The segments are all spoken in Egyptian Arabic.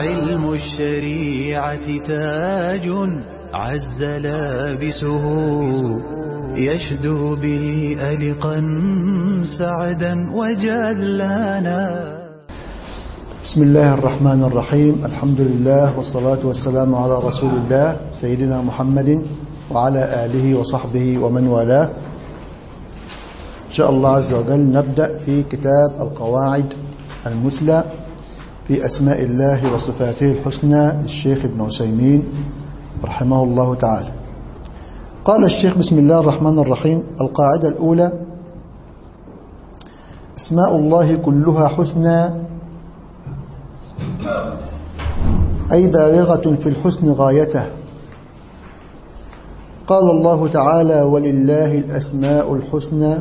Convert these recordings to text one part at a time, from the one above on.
علم الشريعة تاج عز لابسه يشدو به ألقا سعدا وجلانا بسم الله الرحمن الرحيم الحمد لله والصلاة والسلام على رسول الله سيدنا محمد وعلى آله وصحبه ومن والاه إن شاء الله عز وجل نبدأ في كتاب القواعد المثلى في أسماء الله وصفاته الحسنى للشيخ ابن عسيمين رحمه الله تعالى قال الشيخ بسم الله الرحمن الرحيم القاعدة الأولى أسماء الله كلها حسنى أي بالغة في الحسن غايته قال الله تعالى ولله الأسماء الحسنى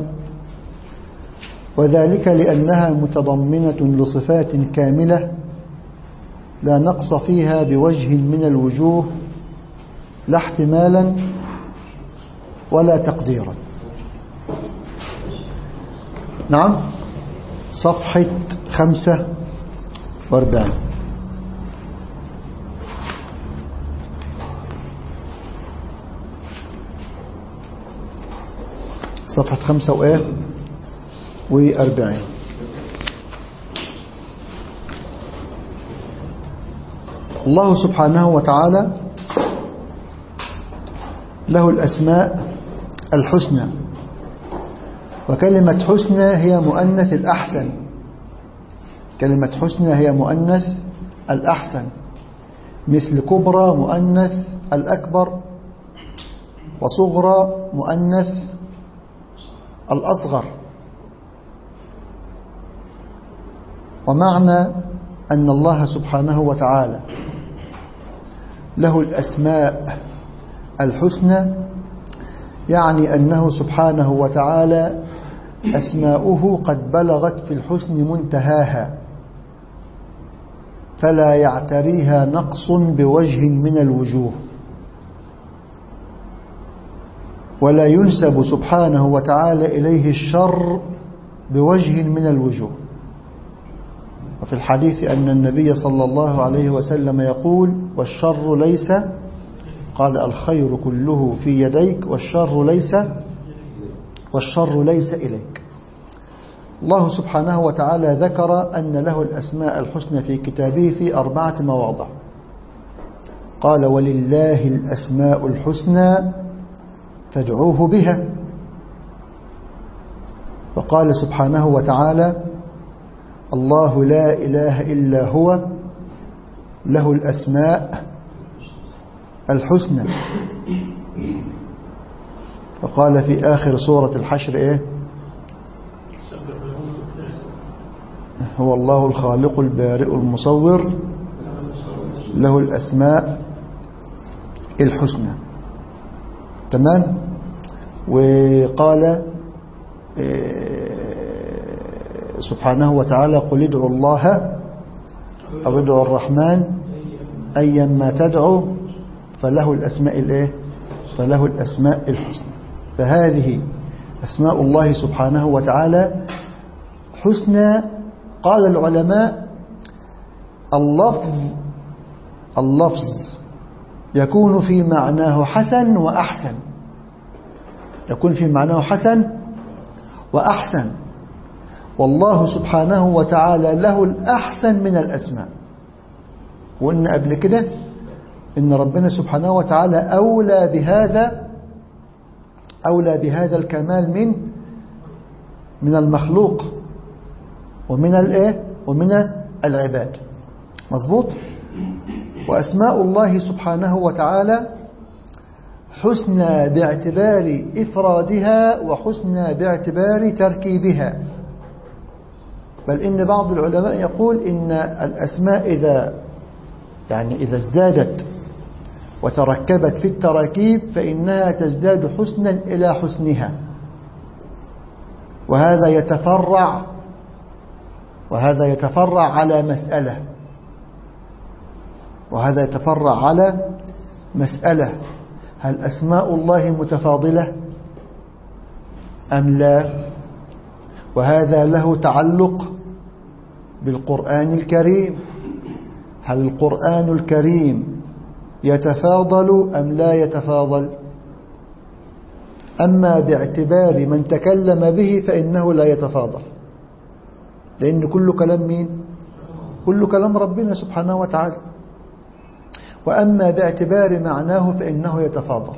وذلك لأنها متضمنة لصفات كاملة لا نقص فيها بوجه من الوجوه لا احتمالا ولا تقديرا نعم صفحة خمسة واربعين صفحة خمسة وإيه وأربعين الله سبحانه وتعالى له الأسماء الحسنى وكلمة حسنى هي مؤنث الأحسن كلمة حسنى هي مؤنث الأحسن مثل كبرى مؤنث الأكبر وصغرى مؤنث الأصغر ومعنى أن الله سبحانه وتعالى له الأسماء الحسنى يعني أنه سبحانه وتعالى أسماؤه قد بلغت في الحسن منتهاها فلا يعتريها نقص بوجه من الوجوه ولا ينسب سبحانه وتعالى إليه الشر بوجه من الوجوه وفي الحديث أن النبي صلى الله عليه وسلم يقول والشر ليس قال الخير كله في يديك والشر ليس والشر ليس إليك الله سبحانه وتعالى ذكر أن له الأسماء الحسنى في كتابه في أربعة مواضع قال ولله الأسماء الحسنى فادعوه بها وقال سبحانه وتعالى الله لا إله إلا هو له الأسماء الحسنى وقال في آخر سورة الحشر إيه هو الله الخالق البارئ المصور له الأسماء الحسنى تمام وقال سبحانه وتعالى قل ادعوا الله أو ادعوا الرحمن أيما تدعو فله الأسماء الايه فله الأسماء الحسنى فهذه أسماء الله سبحانه وتعالى حسنى قال العلماء اللفظ اللفظ يكون في معناه حسن وأحسن يكون في معناه حسن وأحسن والله سبحانه وتعالى له الأحسن من الأسماء وقلنا قبل كده إن ربنا سبحانه وتعالى أولى بهذا أولى بهذا الكمال من من المخلوق ومن الايه ومن العباد مظبوط وأسماء الله سبحانه وتعالى حسنى باعتبار إفرادها وحسنى باعتبار تركيبها بل إن بعض العلماء يقول إن الأسماء إذا يعني إذا ازدادت وتركبت في التراكيب فإنها تزداد حسنا إلى حسنها وهذا يتفرع وهذا يتفرع على مسألة وهذا يتفرع على مسألة هل أسماء الله متفاضلة أم لا وهذا له تعلق بالقرآن الكريم هل القرآن الكريم يتفاضل أم لا يتفاضل أما باعتبار من تكلم به فإنه لا يتفاضل لأن كل كلام مين كل كلام ربنا سبحانه وتعالى وأما باعتبار معناه فإنه يتفاضل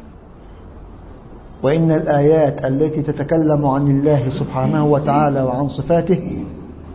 وإن الآيات التي تتكلم عن الله سبحانه وتعالى وعن صفاته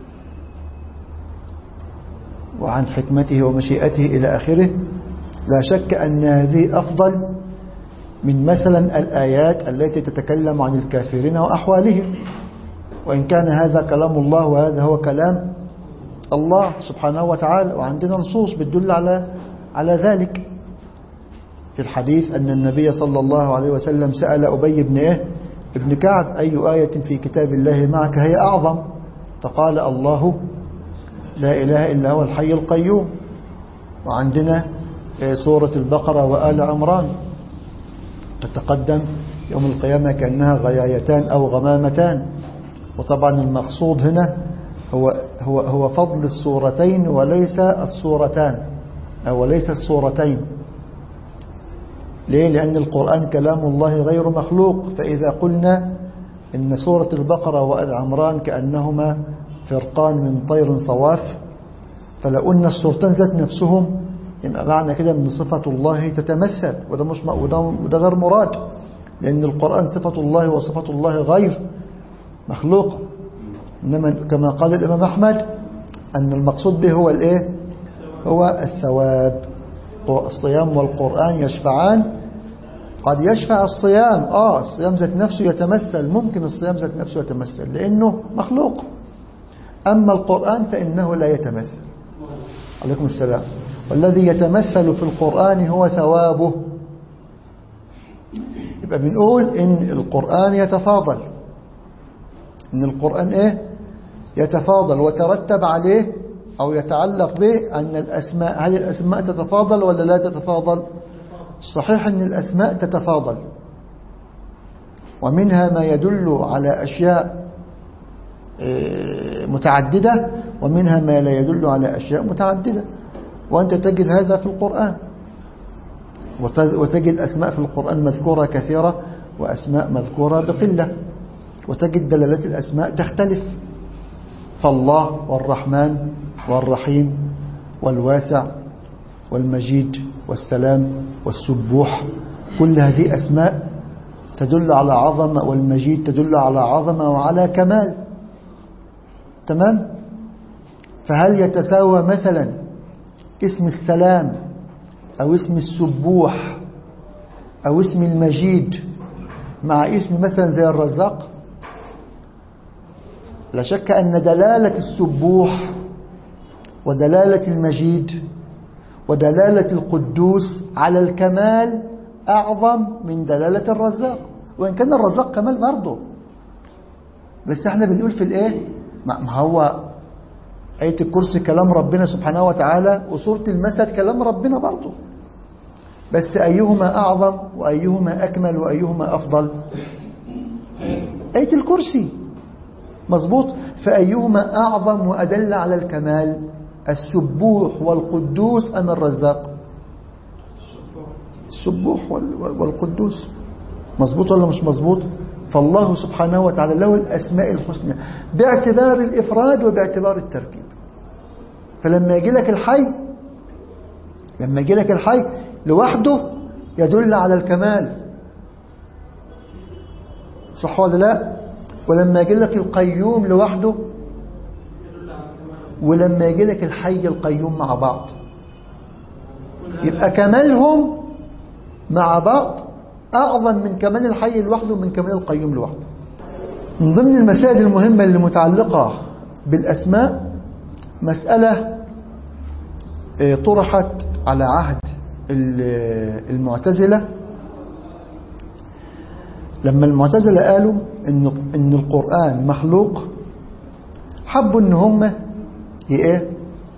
وعن حكمته ومشيئته إلى آخره لا شك أن هذه أفضل من مثلا الآيات التي تتكلم عن الكافرين وأحوالهم وإن كان هذا كلام الله وهذا هو كلام الله سبحانه وتعالى وعندنا نصوص بتدل على على ذلك في الحديث أن النبي صلى الله عليه وسلم سأل أبي بن إيه ابن كعب أي آية في كتاب الله معك هي أعظم فقال الله لا إله إلا هو الحي القيوم وعندنا سورة البقرة وآل عمران تتقدم يوم القيامة كأنها غيايتان أو غمامتان وطبعا المقصود هنا هو, هو, هو فضل السورتين وليس السورتان أو ليس السورتين ليه؟ لأن القرآن كلام الله غير مخلوق فإذا قلنا إن سورة البقرة وآل عمران كأنهما فرقان من طير صواف فلو قلنا السورتين ذات نفسهم يبقى معنى كده ان صفة الله تتمثل وده مش وده, وده غير مراد لأن القرآن صفة الله وصفة الله غير مخلوقة إنما كما قال الإمام أحمد أن المقصود به هو الإيه هو الثواب الصيام والقرآن يشفعان قد يشفع الصيام آه الصيام ذات نفسه يتمثل ممكن الصيام ذات نفسه يتمثل لأنه مخلوق أما القرآن فإنه لا يتمثل عليكم السلام والذي يتمثل في القرآن هو ثوابه يبقى بنقول إن القرآن يتفاضل إن القرآن إيه يتفاضل وترتب عليه أو يتعلق به أن الأسماء هل الأسماء تتفاضل ولا لا تتفاضل صحيح أن الأسماء تتفاضل ومنها ما يدل على أشياء متعددة ومنها ما لا يدل على أشياء متعددة وأنت تجد هذا في القرآن وتجد أسماء في القرآن مذكورة كثيرة وأسماء مذكورة بقلة وتجد دلالات الأسماء تختلف فالله والرحمن والرحيم والواسع والمجيد والسلام والسبوح كل هذه أسماء تدل على عظمة والمجيد تدل على عظمة وعلى كمال تمام فهل يتساوى مثلا اسم السلام أو اسم السبوح أو اسم المجيد مع اسم مثلا زي الرزاق لا شك أن دلالة السبوح ودلالة المجيد ودلالة القدوس على الكمال أعظم من دلالة الرزاق وإن كان الرزاق كمال برضه بس احنا بنقول في الايه ما هو آية الكرسي كلام ربنا سبحانه وتعالى وسورة المسد كلام ربنا برضه بس أيهما أعظم وأيهما أكمل وأيهما أفضل آية الكرسي مظبوط فأيهما أعظم وأدل على الكمال السبوح والقدوس أم الرزاق السبوح والقدوس مظبوط ولا مش مظبوط فالله سبحانه وتعالى له الأسماء الحسنى باعتبار الإفراد وباعتبار التركيب فلما يجي لك الحي لما يجي لك الحي لوحده يدل على الكمال صح ولا لا ولما يجي لك القيوم لوحده ولما يجي لك الحي القيوم مع بعض يبقى كمالهم مع بعض أعظم من كمال الحي لوحده من كمال القيوم لوحده من ضمن المسائل المهمة اللي متعلقة بالأسماء مسألة طرحت على عهد المعتزلة لما المعتزلة قالوا إن, إن القرآن مخلوق حبوا إن هم إيه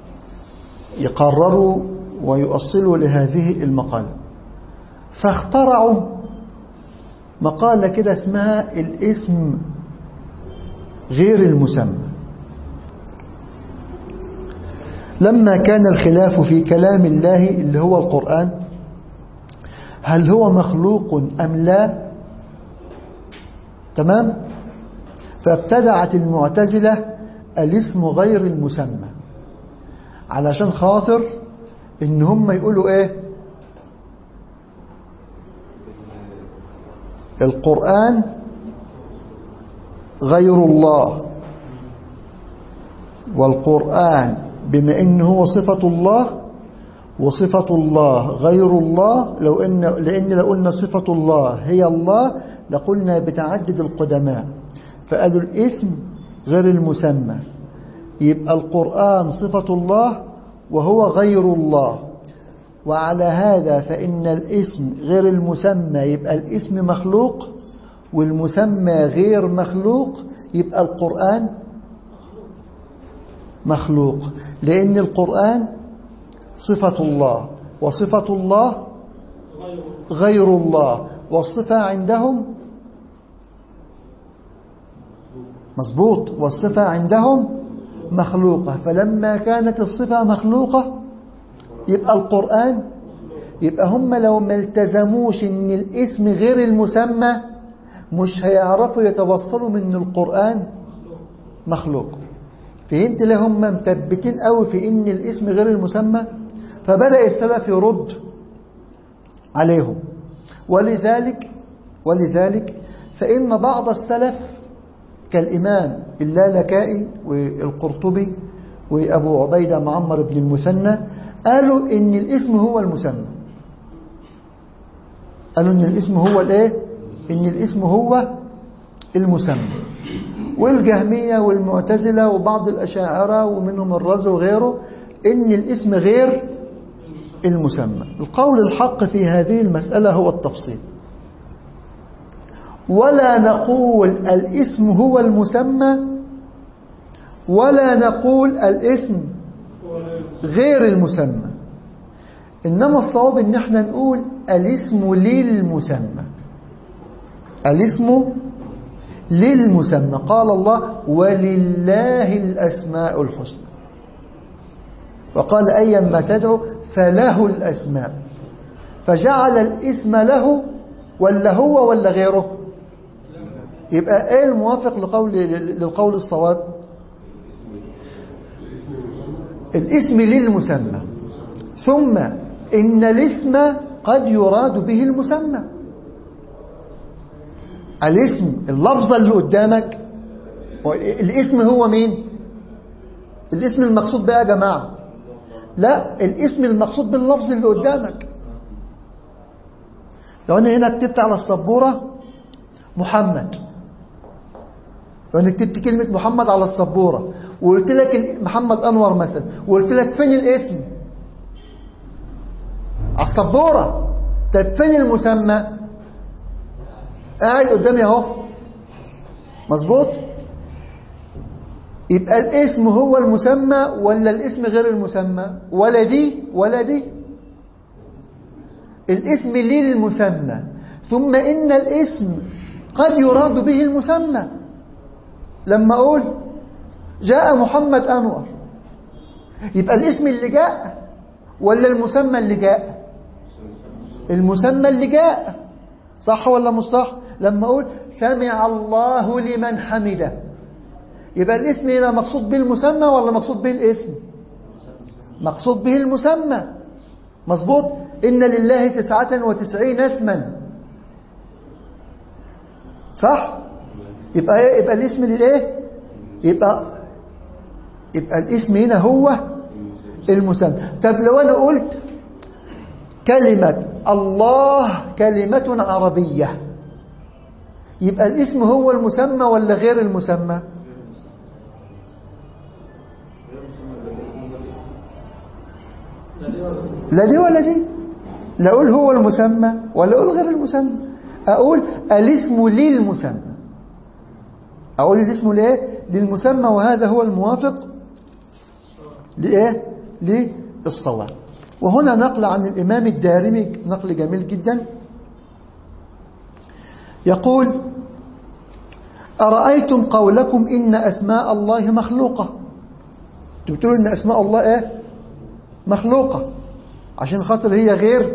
يقرروا ويؤصلوا لهذه المقالة فاخترعوا مقالة كده اسمها الاسم غير المسمى لما كان الخلاف في كلام الله اللي هو القرآن هل هو مخلوق أم لا تمام فابتدعت المعتزلة الاسم غير المسمى علشان خاطر ان هم يقولوا ايه القرآن غير الله والقرآن بما انه هو صفة الله وصفة الله غير الله لو إن لأن لو قلنا صفة الله هي الله لقلنا بتعدد القدماء فقالوا الاسم غير المسمى يبقى القرآن صفة الله وهو غير الله وعلى هذا فإن الاسم غير المسمى يبقى الاسم مخلوق والمسمى غير مخلوق يبقى القرآن مخلوق لأن القرآن صفة الله وصفة الله غير الله والصفة عندهم مظبوط والصفة عندهم مخلوقة فلما كانت الصفة مخلوقة يبقى القرآن يبقى هم لو ما التزموش ان الاسم غير المسمى مش هيعرفوا يتوصلوا من القرآن مخلوق فهمت ليه هم مثبتين قوي في ان الاسم غير المسمى فبدأ السلف يرد عليهم ولذلك ولذلك فإن بعض السلف كالإمام اللالكائي والقرطبي وأبو عبيدة معمر بن المثنى قالوا إن الاسم هو المسمى قالوا إن الاسم هو الإيه؟ إن الاسم هو المسمى والجهمية والمعتزلة وبعض الأشاعرة ومنهم الرز وغيره إن الاسم غير المسمى القول الحق في هذه المسألة هو التفصيل ولا نقول الاسم هو المسمى ولا نقول الاسم غير المسمى إنما الصواب إن احنا نقول الاسم للمسمى الاسم للمسمى قال الله ولله الأسماء الحسنى وقال أيا ما تدعو فله الأسماء فجعل الاسم له ولا هو ولا غيره يبقى ايه الموافق لقول للقول الصواب الاسم للمسمى ثم إن الاسم قد يراد به المسمى الاسم اللفظة اللي قدامك الاسم هو مين الاسم المقصود بقى يا جماعة لا الاسم المقصود باللفظ اللي قدامك لو انا هنا كتبت على السبورة محمد لو انا كتبت كلمة محمد على السبورة وقلت لك محمد أنور مثلا وقلت لك فين الاسم على السبورة طب فين المسمى قاعد قدامي اهو مظبوط يبقى الاسم هو المسمى ولا الاسم غير المسمى ولا دي ولا دي الاسم للمسمى ثم إن الاسم قد يراد به المسمى لما أقول جاء محمد أنور يبقى الاسم اللي جاء ولا المسمى اللي جاء المسمى اللي جاء صح ولا مش صح لما أقول سمع الله لمن حمده يبقى الاسم هنا مقصود به المسمى ولا مقصود به الاسم مقصود به المسمى مظبوط إن لله تسعة وتسعين اسما صح يبقى ايه يبقى الاسم للايه يبقى يبقى الاسم هنا هو المسمى طب لو انا قلت كلمة الله كلمة عربية يبقى الاسم هو المسمى ولا غير المسمى لا دي ولا دي لا أقول هو المسمى ولا أقول غير المسمى أقول الاسم للمسمى أقول الاسم لإيه للمسمى وهذا هو الموافق لإيه للصواب وهنا نقل عن الإمام الدارمي نقل جميل جدا يقول أرأيتم قولكم إن أسماء الله مخلوقة بتقولوا إن أسماء الله إيه مخلوقة عشان خاطر هي غير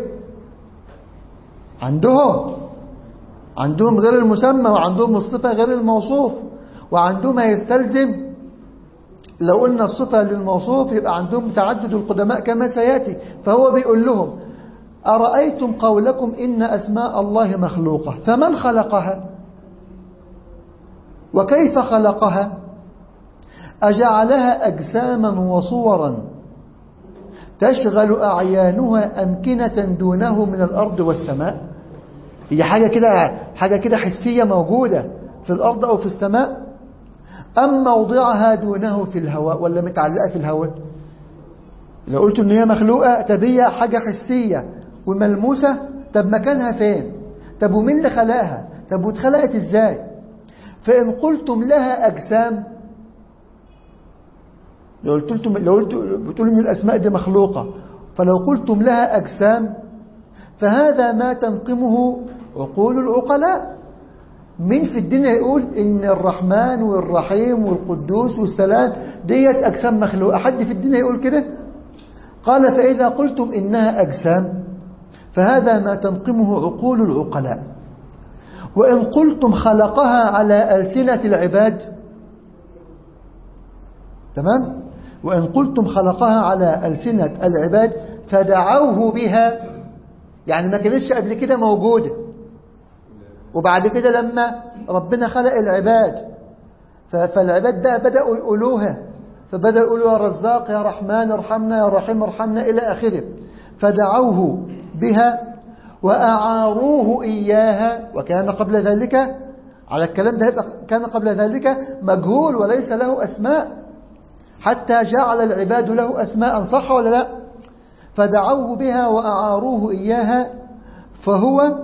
عندهم عندهم غير المسمى وعندهم الصفة غير الموصوف وعندهم ما يستلزم لو قلنا الصفة للموصوف يبقى عندهم تعدد القدماء كما سيأتي فهو بيقول لهم أرأيتم قولكم إن أسماء الله مخلوقة فمن خلقها وكيف خلقها أجعلها أجساما وصورا تشغل أعيانها أمكنة دونه من الأرض والسماء هي حاجة كده حاجة كده حسية موجودة في الأرض أو في السماء أم موضعها دونه في الهواء ولا متعلقة في الهواء لو قلت إن هي مخلوقة طب هي حاجة حسية وملموسة طب مكانها فين طب ومين اللي خلقها طب واتخلقت ازاي فإن قلتم لها أجسام لو قلتم لو قلت بتقولوا ان الاسماء دي مخلوقه فلو قلتم لها اجسام فهذا ما تنقمه عقول العقلاء مين في الدنيا يقول ان الرحمن والرحيم والقدوس والسلام ديت اجسام مخلوقه حد في الدنيا يقول كده قال فاذا قلتم انها اجسام فهذا ما تنقمه عقول العقلاء وان قلتم خلقها على السنه العباد تمام وإن قلتم خلقها على ألسنة العباد فدعوه بها يعني ما كانتش قبل كده موجودة وبعد كده لما ربنا خلق العباد فالعباد ده بدأوا يقولوها فبدأوا يقولوا يا رزاق يا رحمن ارحمنا يا رحيم ارحمنا إلى آخره فدعوه بها وأعاروه إياها وكان قبل ذلك على الكلام ده كان قبل ذلك مجهول وليس له أسماء حتى جعل العباد له أسماء صح ولا لا فدعوه بها وأعاروه إياها فهو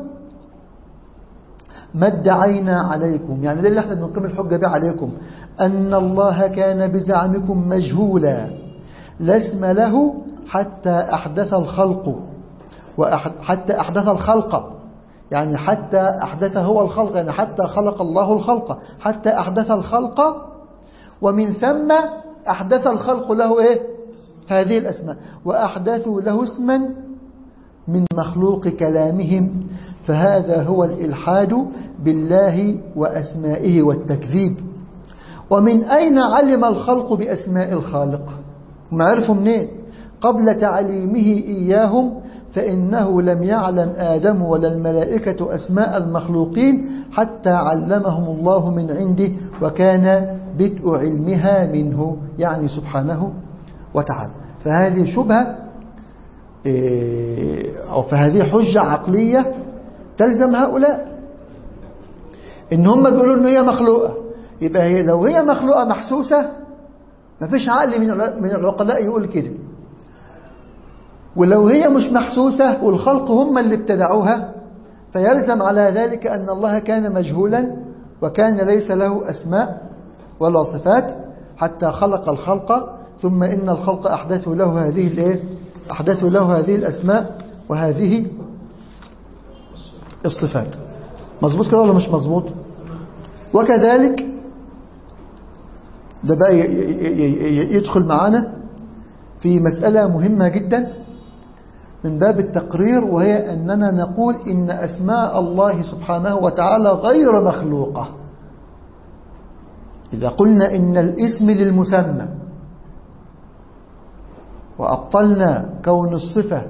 ما ادعينا عليكم يعني ده اللي احنا بنقيم الحجة به عليكم أن الله كان بزعمكم مجهولا لا اسم له حتى أحدث الخلق وحتى أحدث الخلق يعني حتى أحدث هو الخلق يعني حتى خلق الله الخلق حتى أحدث الخلق ومن ثم أحدث الخلق له إيه هذه الأسماء وأحدثوا له اسما من مخلوق كلامهم فهذا هو الإلحاد بالله وأسمائه والتكذيب ومن أين علم الخلق بأسماء الخالق ما عرفوا منين قبل تعليمه إياهم فإنه لم يعلم آدم ولا الملائكة أسماء المخلوقين حتى علمهم الله من عنده وكان بدء علمها منه يعني سبحانه وتعالى فهذه شبهة أو فهذه حجة عقلية تلزم هؤلاء إن هم بيقولوا إن هي مخلوقة يبقى هي لو هي مخلوقة محسوسة ما فيش عقل من العقلاء يقول كده ولو هي مش محسوسة والخلق هم اللي ابتدعوها فيلزم على ذلك أن الله كان مجهولا وكان ليس له أسماء ولا صفات حتى خلق الخلق ثم إن الخلق أحدثوا له هذه الإيه؟ أحدثوا له هذه الأسماء وهذه الصفات مظبوط كده ولا مش مظبوط وكذلك ده بقى يدخل معانا في مسألة مهمة جدا من باب التقرير وهي أننا نقول إن أسماء الله سبحانه وتعالى غير مخلوقة إذا قلنا إن الاسم للمسمى وأبطلنا كون الصفة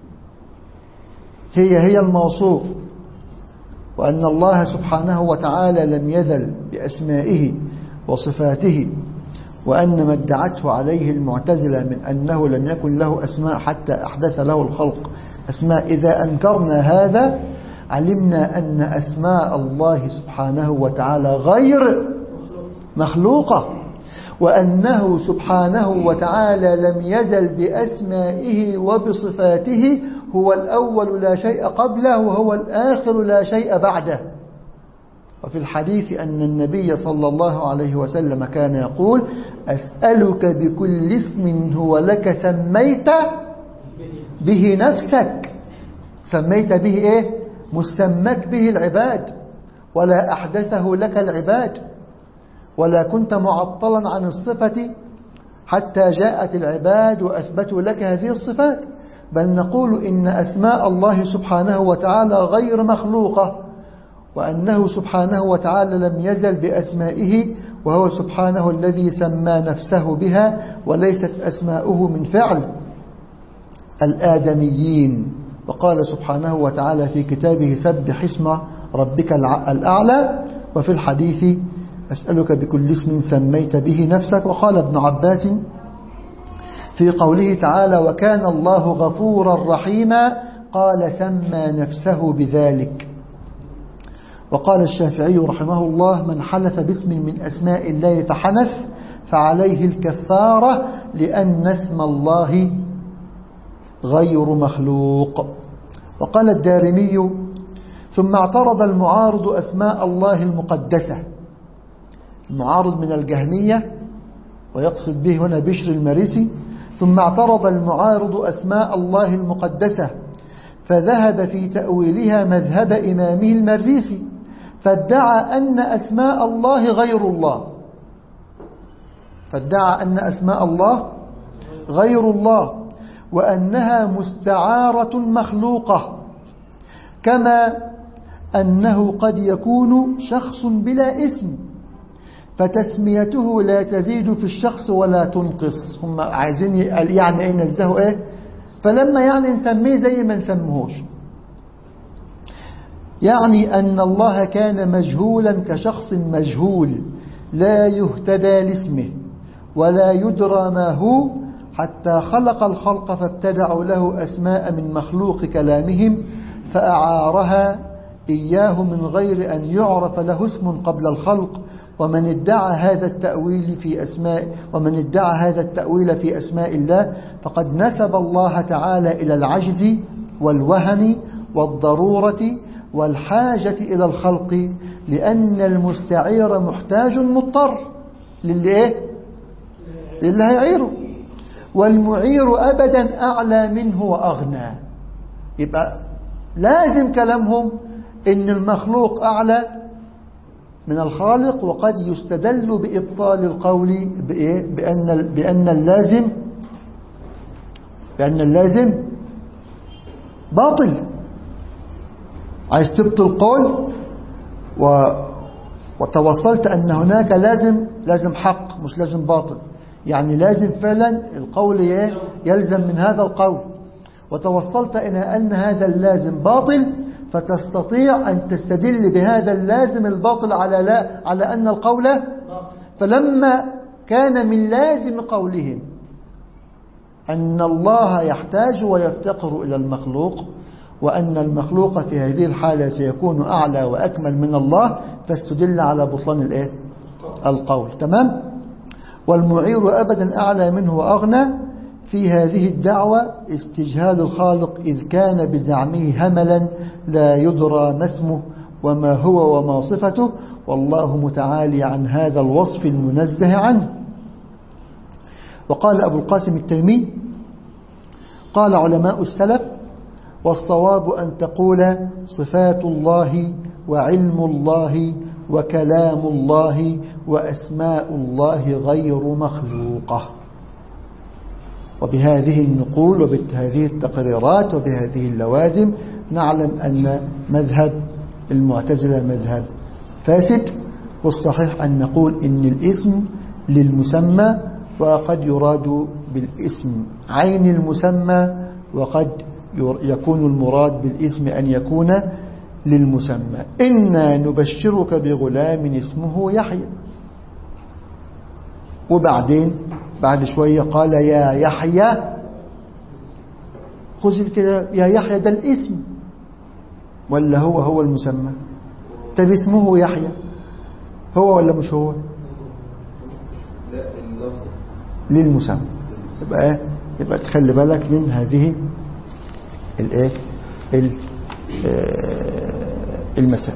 هي هي الموصوف وأن الله سبحانه وتعالى لم يذل بأسمائه وصفاته وأن ما ادعته عليه المعتزلة من أنه لم يكن له أسماء حتى أحدث له الخلق أسماء إذا أنكرنا هذا علمنا أن أسماء الله سبحانه وتعالى غير مخلوقة وأنه سبحانه وتعالى لم يزل بأسمائه وبصفاته هو الأول لا شيء قبله وهو الآخر لا شيء بعده وفي الحديث أن النبي صلى الله عليه وسلم كان يقول أسألك بكل اسم هو لك سميت به نفسك سميت به إيه مسمك به العباد ولا أحدثه لك العباد ولا كنت معطلا عن الصفة حتى جاءت العباد وأثبتوا لك هذه الصفات بل نقول إن أسماء الله سبحانه وتعالى غير مخلوقة وأنه سبحانه وتعالى لم يزل بأسمائه وهو سبحانه الذي سمى نفسه بها وليست أسماؤه من فعل الآدميين وقال سبحانه وتعالى في كتابه سبح اسم ربك الأعلى وفي الحديث أسألك بكل اسم سميت به نفسك وقال ابن عباس في قوله تعالى وكان الله غفورا رحيما قال سمى نفسه بذلك وقال الشافعي رحمه الله من حلف باسم من أسماء الله فحنث فعليه الكفارة لأن اسم الله غير مخلوق وقال الدارمي ثم اعترض المعارض أسماء الله المقدسة المعارض من الجهمية ويقصد به هنا بشر المريسي ثم اعترض المعارض أسماء الله المقدسة فذهب في تأويلها مذهب إمامه المريسي فادعى أن أسماء الله غير الله فادعى أن أسماء الله غير الله وأنها مستعارة مخلوقة كما أنه قد يكون شخص بلا اسم فتسميته لا تزيد في الشخص ولا تنقص هم عايزين يعني ايه نزهوا ايه فلما يعني نسميه زي ما نسمهوش يعني أن الله كان مجهولا كشخص مجهول لا يهتدى لاسمه ولا يدرى ما هو حتى خلق الخلق فابتدعوا له أسماء من مخلوق كلامهم فأعارها إياه من غير أن يعرف له اسم قبل الخلق ومن ادعى هذا التأويل في أسماء ومن ادعى هذا التأويل في أسماء الله فقد نسب الله تعالى إلى العجز والوهن والضرورة والحاجة إلى الخلق لأن المستعير محتاج مضطر للي إيه؟ للي هيعيره والمعير أبدا أعلى منه وأغنى يبقى لازم كلامهم إن المخلوق أعلى من الخالق وقد يستدل بإبطال القول بإيه؟ بأن, بأن اللازم بأن اللازم باطل عايز تبطل قول و وتوصلت أن هناك لازم لازم حق مش لازم باطل يعني لازم فعلا القول يلزم من هذا القول وتوصلت إلى أن هذا اللازم باطل فتستطيع أن تستدل بهذا اللازم الباطل على, لا على أن القول فلما كان من لازم قولهم أن الله يحتاج ويفتقر إلى المخلوق وأن المخلوق في هذه الحالة سيكون أعلى وأكمل من الله فاستدل على بطلان الإيه؟ القول تمام والمعير أبدا أعلى منه وأغنى في هذه الدعوة استجهال الخالق إذ كان بزعمه هملا لا يدرى ما اسمه وما هو وما صفته والله متعالي عن هذا الوصف المنزه عنه وقال أبو القاسم التيمي قال علماء السلف والصواب أن تقول صفات الله وعلم الله وكلام الله وأسماء الله غير مخلوقة وبهذه النقول وبهذه التقريرات وبهذه اللوازم نعلم أن مذهب المعتزلة مذهب فاسد والصحيح أن نقول إن الاسم للمسمى وقد يراد بالاسم عين المسمى وقد يكون المراد بالاسم أن يكون للمسمى إنا نبشرك بغلام اسمه يحيى وبعدين بعد شوية قال يا يحيى خذ كده يا يحيى ده الاسم ولا هو هو المسمى طب اسمه يحيى هو ولا مش هو للمسمى يبقى يبقى تخلي بالك من هذه الايه المسائل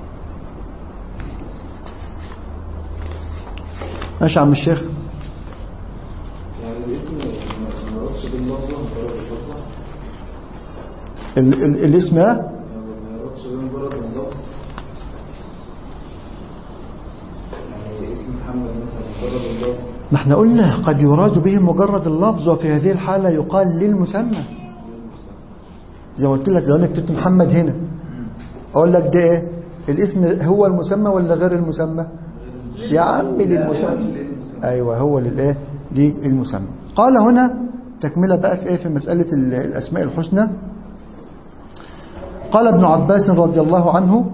ماشي عم الشيخ يعني الاسم ما يرادش باللفظ مجرد اللفظ ال ال الاسم ها ما يرادش بمجرد اللفظ يعني اسم محمد مثلا مجرد اللفظ ما احنا قلنا قد يراد به مجرد اللفظ وفي هذه الحالة يقال للمسمى زي ما قلت لك لو انا كتبت محمد هنا اقول لك ده ايه الاسم هو المسمى ولا غير المسمى يا عمي للمسمى ايوه هو للايه للمسمى قال هنا تكمله بقى في ايه في مساله ال- الاسماء الحسنى قال ابن عباس رضي الله عنه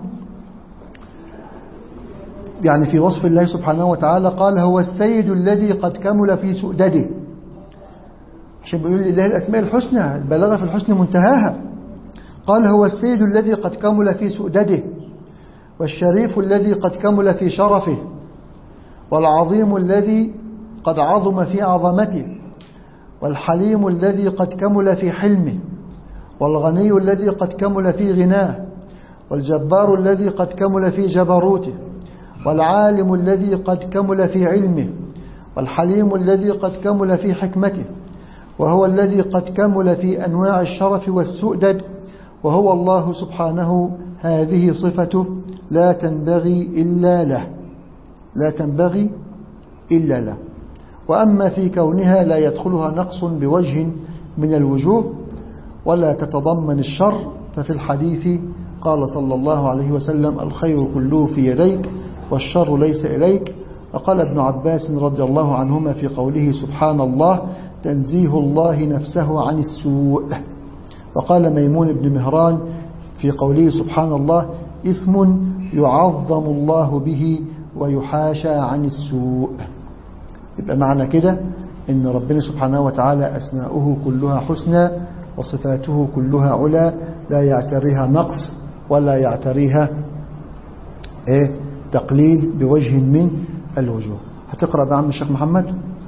يعني في وصف الله سبحانه وتعالى قال هو السيد الذي قد كمل في سؤدده عشان بيقول لله الأسماء الحسنى البلاغة في الحسن منتهاها قال هو السيد الذي قد كمل في سؤدده والشريف الذي قد كمل في شرفه والعظيم الذي قد عظم في عظمته والحليم الذي قد كمل في حلمه والغني الذي قد كمل في غناه والجبار الذي قد كمل في جبروته والعالم الذي قد كمل في علمه والحليم الذي قد كمل في حكمته وهو الذي قد كمل في أنواع الشرف والسؤدد وهو الله سبحانه هذه صفته لا تنبغي إلا له لا تنبغي إلا له وأما في كونها لا يدخلها نقص بوجه من الوجوه ولا تتضمن الشر ففي الحديث قال صلى الله عليه وسلم الخير كله في يديك والشر ليس إليك وقال ابن عباس رضي الله عنهما في قوله سبحان الله تنزيه الله نفسه عن السوء وقال ميمون بن مهران في قوله سبحان الله اسم يعظم الله به ويحاشى عن السوء يبقى معنى كده ان ربنا سبحانه وتعالى أسماؤه كلها حسنى وصفاته كلها علا لا يعتريها نقص ولا يعتريها ايه تقليل بوجه من الوجوه هتقرأ بقى عم الشيخ محمد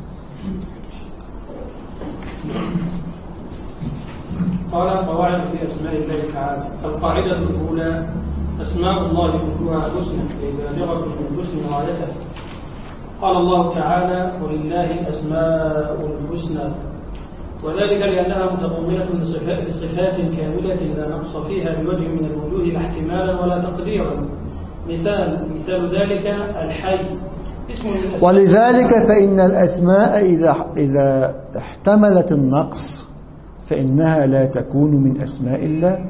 قال قواعد في أسماء الله تعالى القاعدة الأولى أسماء الله كلها حسنى أي بالغة من الحسن غايته قال الله تعالى ولله الأسماء الحسنى وذلك لأنها متضمنة لصفات لصفات كاملة لا نقص فيها بوجه من الوجوه لا احتمالا ولا تقديرا مثال مثال ذلك الحي اسم من أسماء ولذلك فإن الأسماء إذا إذا احتملت النقص فإنها لا تكون من أسماء الله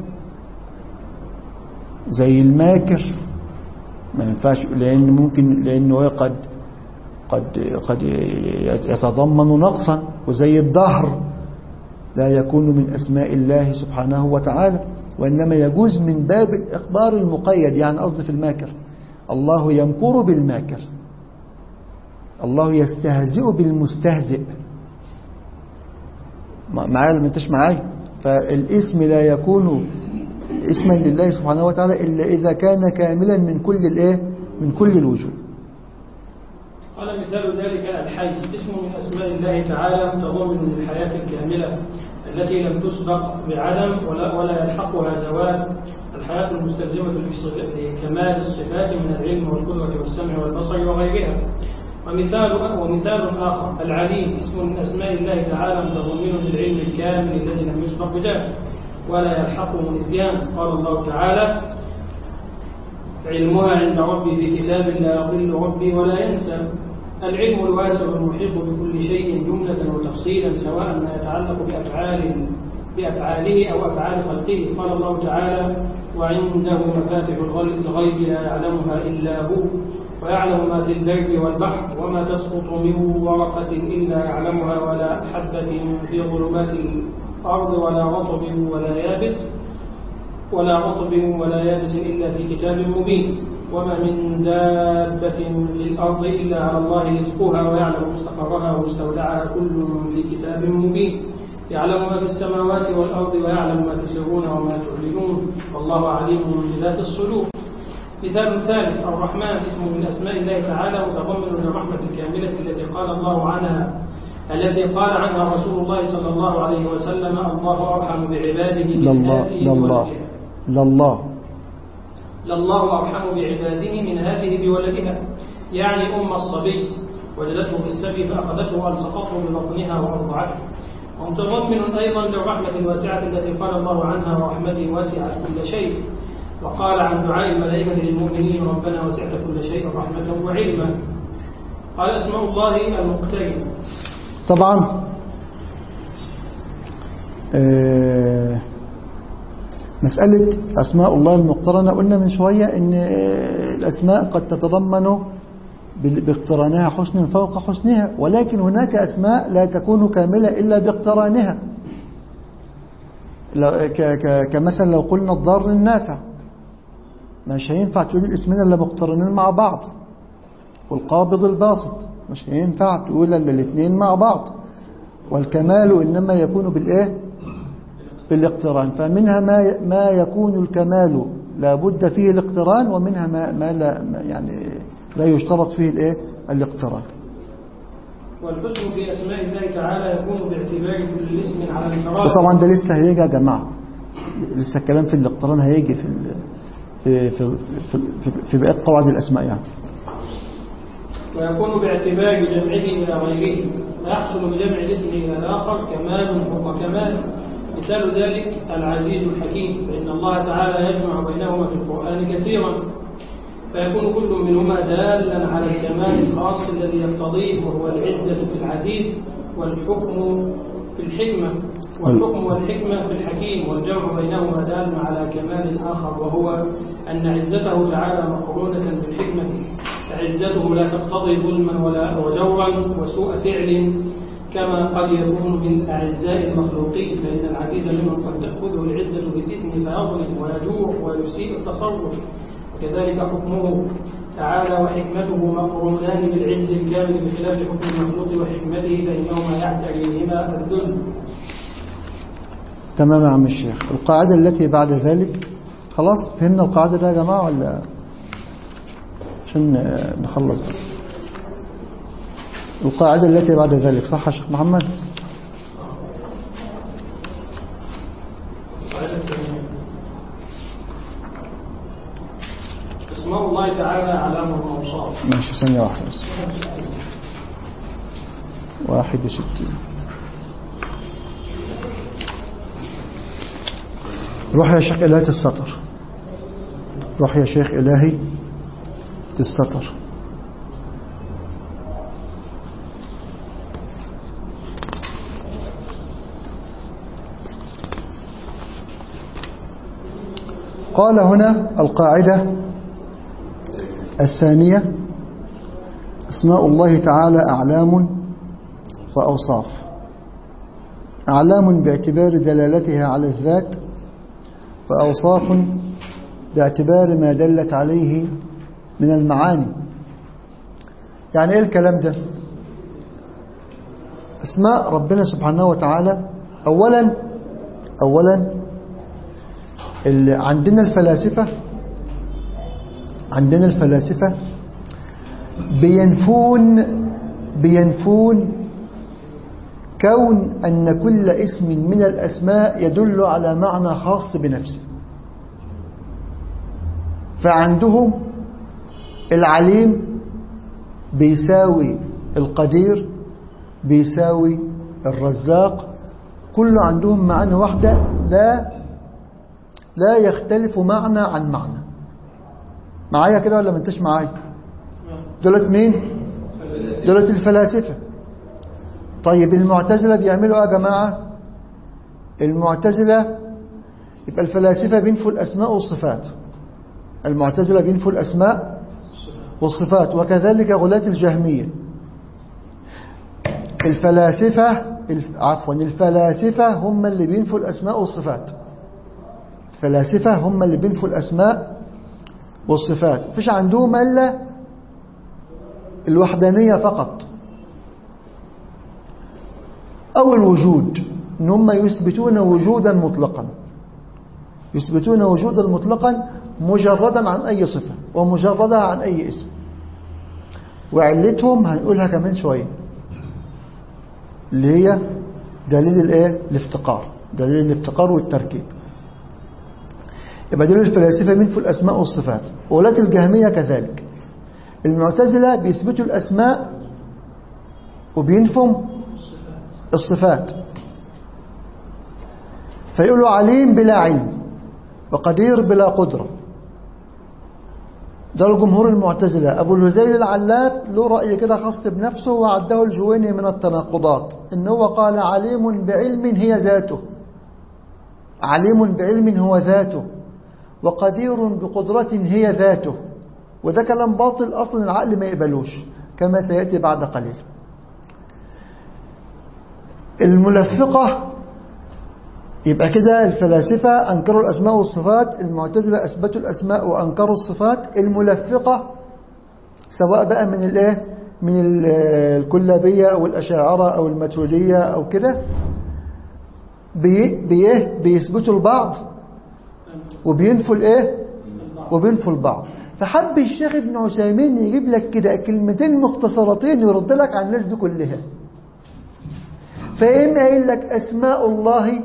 زي الماكر ما ينفعش لأن ممكن لأنه قد قد قد يتضمن نقصا وزي الدهر لا يكون من أسماء الله سبحانه وتعالى وإنما يجوز من باب الإخبار المقيد يعني قصدي في الماكر الله يمكر بالماكر الله يستهزئ بالمستهزئ معايا ما انتش معايا فالاسم لا يكون اسما لله سبحانه وتعالى إلا إذا كان كاملا من كل الايه من كل الوجوه قال مثال ذلك الحي اسم من أسماء الله تعالى متضمن للحياة الكاملة التي لم تسبق بعدم ولا, ولا يلحقها زوال الحياة المستلزمة لكمال الصفات من العلم والقدرة والسمع والبصر وغيرها ومثال ومثال آخر العليم اسم من أسماء الله تعالى متضمن للعلم الكامل الذي لم يسبق بذلك ولا يلحقه نسيان قال الله تعالى علمها عند ربي في كتاب لا يضل ربي ولا ينسى العلم الواسع المحيط بكل شيء جملة وتفصيلا سواء ما يتعلق بأفعال بأفعاله أو أفعال خلقه قال الله تعالى وعنده مفاتح الغيب لا يعلمها إلا هو ويعلم ما في البر والبحر وما تسقط من ورقة إلا يعلمها ولا حبة في ظلمات الأرض ولا رطب ولا يابس ولا رطب ولا يابس إلا في كتاب مبين وما من دابة في الأرض إلا على الله رزقها ويعلم مستقرها ومستودعها كل في كتاب مبين يعلم ما في السماوات والأرض ويعلم ما تسرون وما تعلنون والله عليم بذات الصدور مثال ثالث الرحمن اسم من أسماء الله تعالى متضمن للرحمة الكاملة التي قال الله عنها التي قال عنها رسول الله صلى الله عليه وسلم الله أرحم بعباده من لله هذه لله بولدها لله لله أرحم بعباده من هذه بولدها يعني أم الصبي وجدته بالسبي فأخذته وألصقته ببطنها وأرضعته ومتضمن أيضا للرحمة الواسعة التي قال الله عنها ورحمتي واسعت كل شيء وقال عن دعاء الملائكة للمؤمنين ربنا وسعت كل شيء رحمة وعلما قال اسماء الله المقترن طبعا آه، مسألة أسماء الله المقترنة قلنا من شوية أن آه، الأسماء قد تتضمن بال- باقترانها حسن فوق حسنها ولكن هناك أسماء لا تكون كاملة إلا باقترانها لو- ك- ك- كمثلا لو قلنا الضار النافع مش هينفع تقول الاسمين الا مقترنين مع بعض والقابض الباسط مش هينفع تقول الا الاثنين مع بعض والكمال انما يكون بالايه بالاقتران فمنها ما ما يكون الكمال لابد فيه الاقتران ومنها ما, ما لا ما يعني لا يشترط فيه الايه الاقتران والحسن في أسماء الله تعالى يكون باعتبار كل اسم على الفراد وطبعا ده لسه هيجي يا جماعه لسه الكلام في الاقتران هيجي في ال- في في في, في, في بقيه قواعد الاسماء يعني ويكون باعتبار جمعه إلى غيره فيحصل بجمع الاسم إلى الآخر كمال فوق كمال مثال ذلك العزيز الحكيم فإن الله تعالى يجمع بينهما في القرآن كثيرا فيكون كل منهما دالا على الكمال الخاص الذي يقتضيه وهو العزة في العزيز والحكم في الحكمة والحكم والحكمة في الحكيم والجمع بينهما دال على كمال آخر وهو أن عزته تعالى مقرونة بالحكمة فعزته لا تقتضي ظلما ولا وجورا وسوء فعل كما قد يكون من أعزاء المخلوقين فإن العزيز منهم قد تأخذه العزة بالإثم فيظلم ويجوع ويسيء التصرف وكذلك حكمه تعالى وحكمته مقرونان بالعز الكامل بخلاف حكم المخلوق وحكمته فإنهما يعتريهما الذل تمام يا عم الشيخ القاعدة التي بعد ذلك خلاص فهمنا القاعدة ده يا جماعة ولا عشان آه، نخلص بس القاعدة التي بعد ذلك صح يا شيخ محمد اسماء الله تعالى علامة وأوصاف ماشي ثانية واحدة بس واحد وستين روح يا شيخ إلهي السطر روح يا شيخ إلهي السطر قال هنا القاعدة الثانية أسماء الله تعالى أعلام وأوصاف أعلام باعتبار دلالتها على الذات وأوصاف باعتبار ما دلت عليه من المعاني يعني إيه الكلام ده أسماء ربنا سبحانه وتعالى أولا أولا ال- عندنا الفلاسفة عندنا الفلاسفة بينفون بينفون كون أن كل اسم من الأسماء يدل على معنى خاص بنفسه فعندهم العليم بيساوي القدير بيساوي الرزاق كله عندهم معنى واحدة لا لا يختلف معنى عن معنى معايا كده ولا ما انتش معايا دولت مين دولت الفلاسفة طيب المعتزلة بيعملوا ايه يا جماعة المعتزلة يبقى الفلاسفة بينفوا الأسماء والصفات المعتزلة بينفوا الأسماء والصفات وكذلك غلاة الجهمية الفلاسفة الف- عفوا الفلاسفة هم اللي بينفوا الأسماء والصفات الفلاسفة هم اللي بينفوا الأسماء والصفات مفيش عندهم إلا الوحدانية فقط أو الوجود إن هم يثبتون وجودا مطلقا يثبتون وجودا مطلقا مجردا عن أي صفة ومجردا عن أي اسم وعلتهم هنقولها كمان شوية اللي هي دليل الايه الافتقار دليل الافتقار والتركيب يبقى دول الفلاسفة بينفوا الأسماء والصفات ولاة الجهمية كذلك المعتزلة بيثبتوا الأسماء وبينفوا الصفات فيقولوا عليم بلا علم وقدير بلا قدرة ده الجمهور المعتزلة أبو الهزيل العلاف له رأي كده خاص بنفسه وعده الجويني من التناقضات إن هو قال عليم بعلم هي ذاته عليم بعلم هو ذاته وقدير بقدرة هي ذاته وده كلام باطل أصلا العقل ما يقبلوش كما سيأتي بعد قليل الملفقة يبقى كده الفلاسفة أنكروا الأسماء والصفات المعتزلة أثبتوا الأسماء وأنكروا الصفات الملفقة سواء بقى من الايه من ال- الكلابية أو الأشاعرة أو الماتريدية أو كده بي بيه بيثبتوا البعض وبينفوا الايه وبينفوا البعض فحب الشيخ ابن عثيمين يجيب لك كده كلمتين مختصرتين يرد لك على الناس دي كلها فإن قايل لك أسماء الله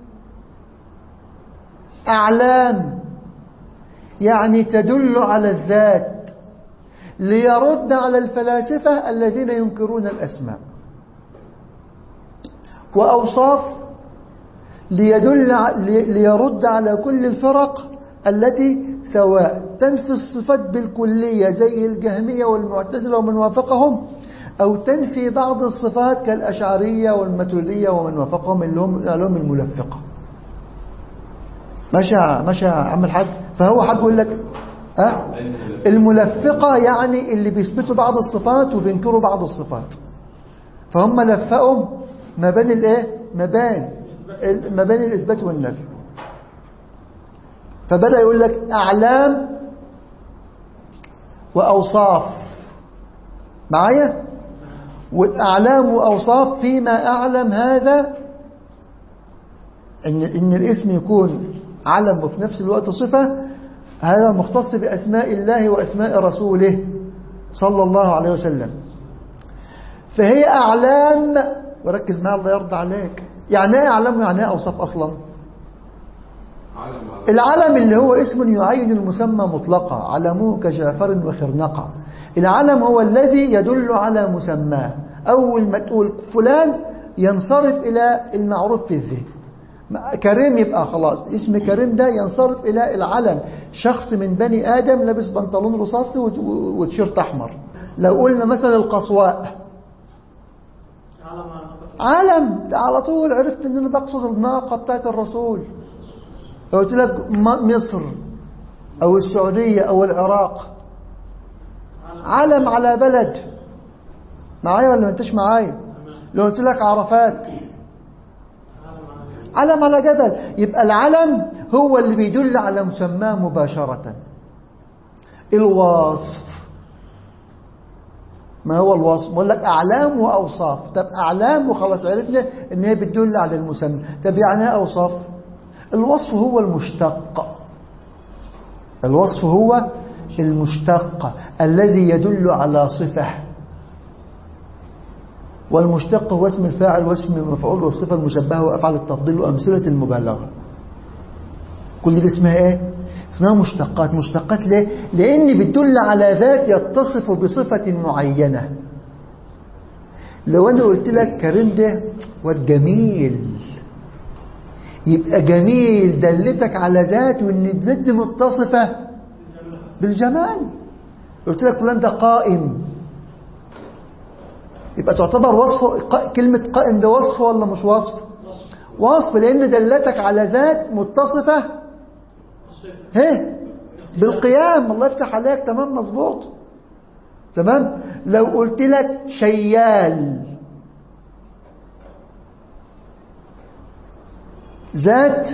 أعلام يعني تدل على الذات ليرد على الفلاسفة الذين ينكرون الأسماء وأوصاف ليدل ع- لي- ليرد على كل الفرق التي سواء تنفي الصفات بالكلية زي الجهمية والمعتزلة ومن وافقهم أو تنفي بعض الصفات كالأشعرية والماتريدية ومن وافقهم اللي هم اللي هم الملفقة ماشي يا- ماشي يا عم الحاج فهو حاج يقول لك أه؟ الملفقة يعني اللي بيثبتوا بعض الصفات وبينكروا بعض الصفات فهم لفقوا ما بين الايه ما بين ال- ما بين الاثبات والنفي فبدأ يقول لك اعلام واوصاف معايا والاعلام واوصاف فيما اعلم هذا ان ان الاسم يكون علم وفي نفس الوقت صفه هذا مختص باسماء الله واسماء رسوله صلى الله عليه وسلم فهي اعلام وركز معي الله يرضى عليك يعني ايه اعلام يعني ايه اوصاف اصلا علم علم العلم اللي هو اسم يعين المسمى مطلقا علمه كجعفر وخرنقة العلم هو الذي يدل على مسماه أول ما تقول فلان ينصرف إلى المعروف في الذهن كريم يبقى خلاص اسم كريم ده ينصرف إلى العلم شخص من بني آدم لابس بنطلون رصاصي وت- وتيشيرت أحمر لو قلنا مثلا القصواء علم على نقطة. علم ده على طول عرفت ان انا بقصد الناقة بتاعت الرسول لو قلت لك م- مصر او السعودية او العراق علم على بلد معايا ولا ما انتش معايا لو قلت لك عرفات علم على جبل يبقى العلم هو اللي بيدل على مسماه مباشرة الوصف ما هو الوصف بقول لك أعلام وأوصاف طب أعلام وخلاص عرفنا إن هي بتدل على المسمى طب يعني إيه أوصاف الوصف هو المشتق الوصف هو المشتق الذي يدل على صفة والمشتق هو اسم الفاعل واسم المفعول والصفة المشبهة وأفعال التفضيل وأمثلة المبالغة كل دي اسمها ايه اسمها مشتقات مشتقات ليه لان بتدل على ذات يتصف بصفة معينة لو انا قلت لك كريم ده واد جميل يبقى جميل دلتك على ذات وان الذات دي متصفة بالجمال قلت لك فلان ده قائم يبقى تعتبر وصفه ق- كلمة قائم ده وصف ولا مش وصف وصف لان دلتك على ذات متصفة هي بالقيام الله يفتح عليك تمام مظبوط تمام لو قلت لك شيال ذات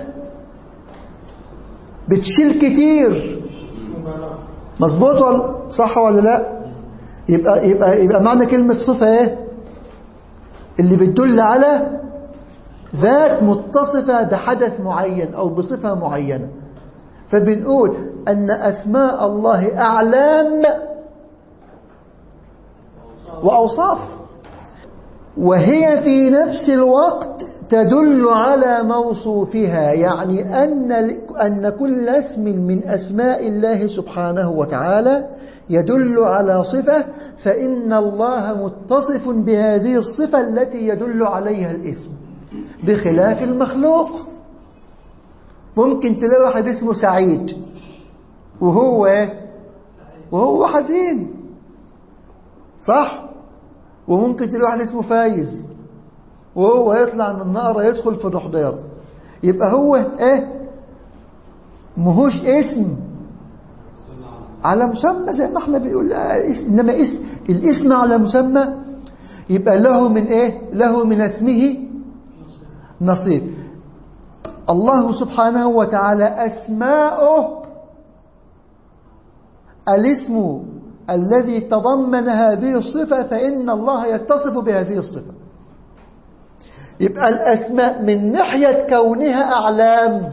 بتشيل كتير مبالغة مظبوط ولا صح ولا لا يبقى يبقى يبقى معنى كلمة صفة ايه اللي بتدل على ذات متصفة بحدث معين او بصفة معينة فبنقول أن أسماء الله أعلام وأوصاف وهي في نفس الوقت تدل على موصوفها يعني أن, أن كل اسم من أسماء الله سبحانه وتعالى يدل على صفة فإن الله متصف بهذه الصفة التي يدل عليها الاسم بخلاف المخلوق ممكن تلاقي واحد اسمه سعيد وهو إيه؟ وهو حزين صح وممكن تلاقي واحد اسمه فايز وهو يطلع من النقرة يدخل في ضحضير يبقى هو ايه مهوش اسم على مسمى زي ما احنا بيقول انما اسم الاسم على مسمى يبقى له من ايه له من اسمه نصيب الله سبحانه وتعالى اسماؤه الاسم الذي تضمن هذه الصفة فإن الله يتصف بهذه الصفة يبقى الأسماء من ناحية كونها أعلام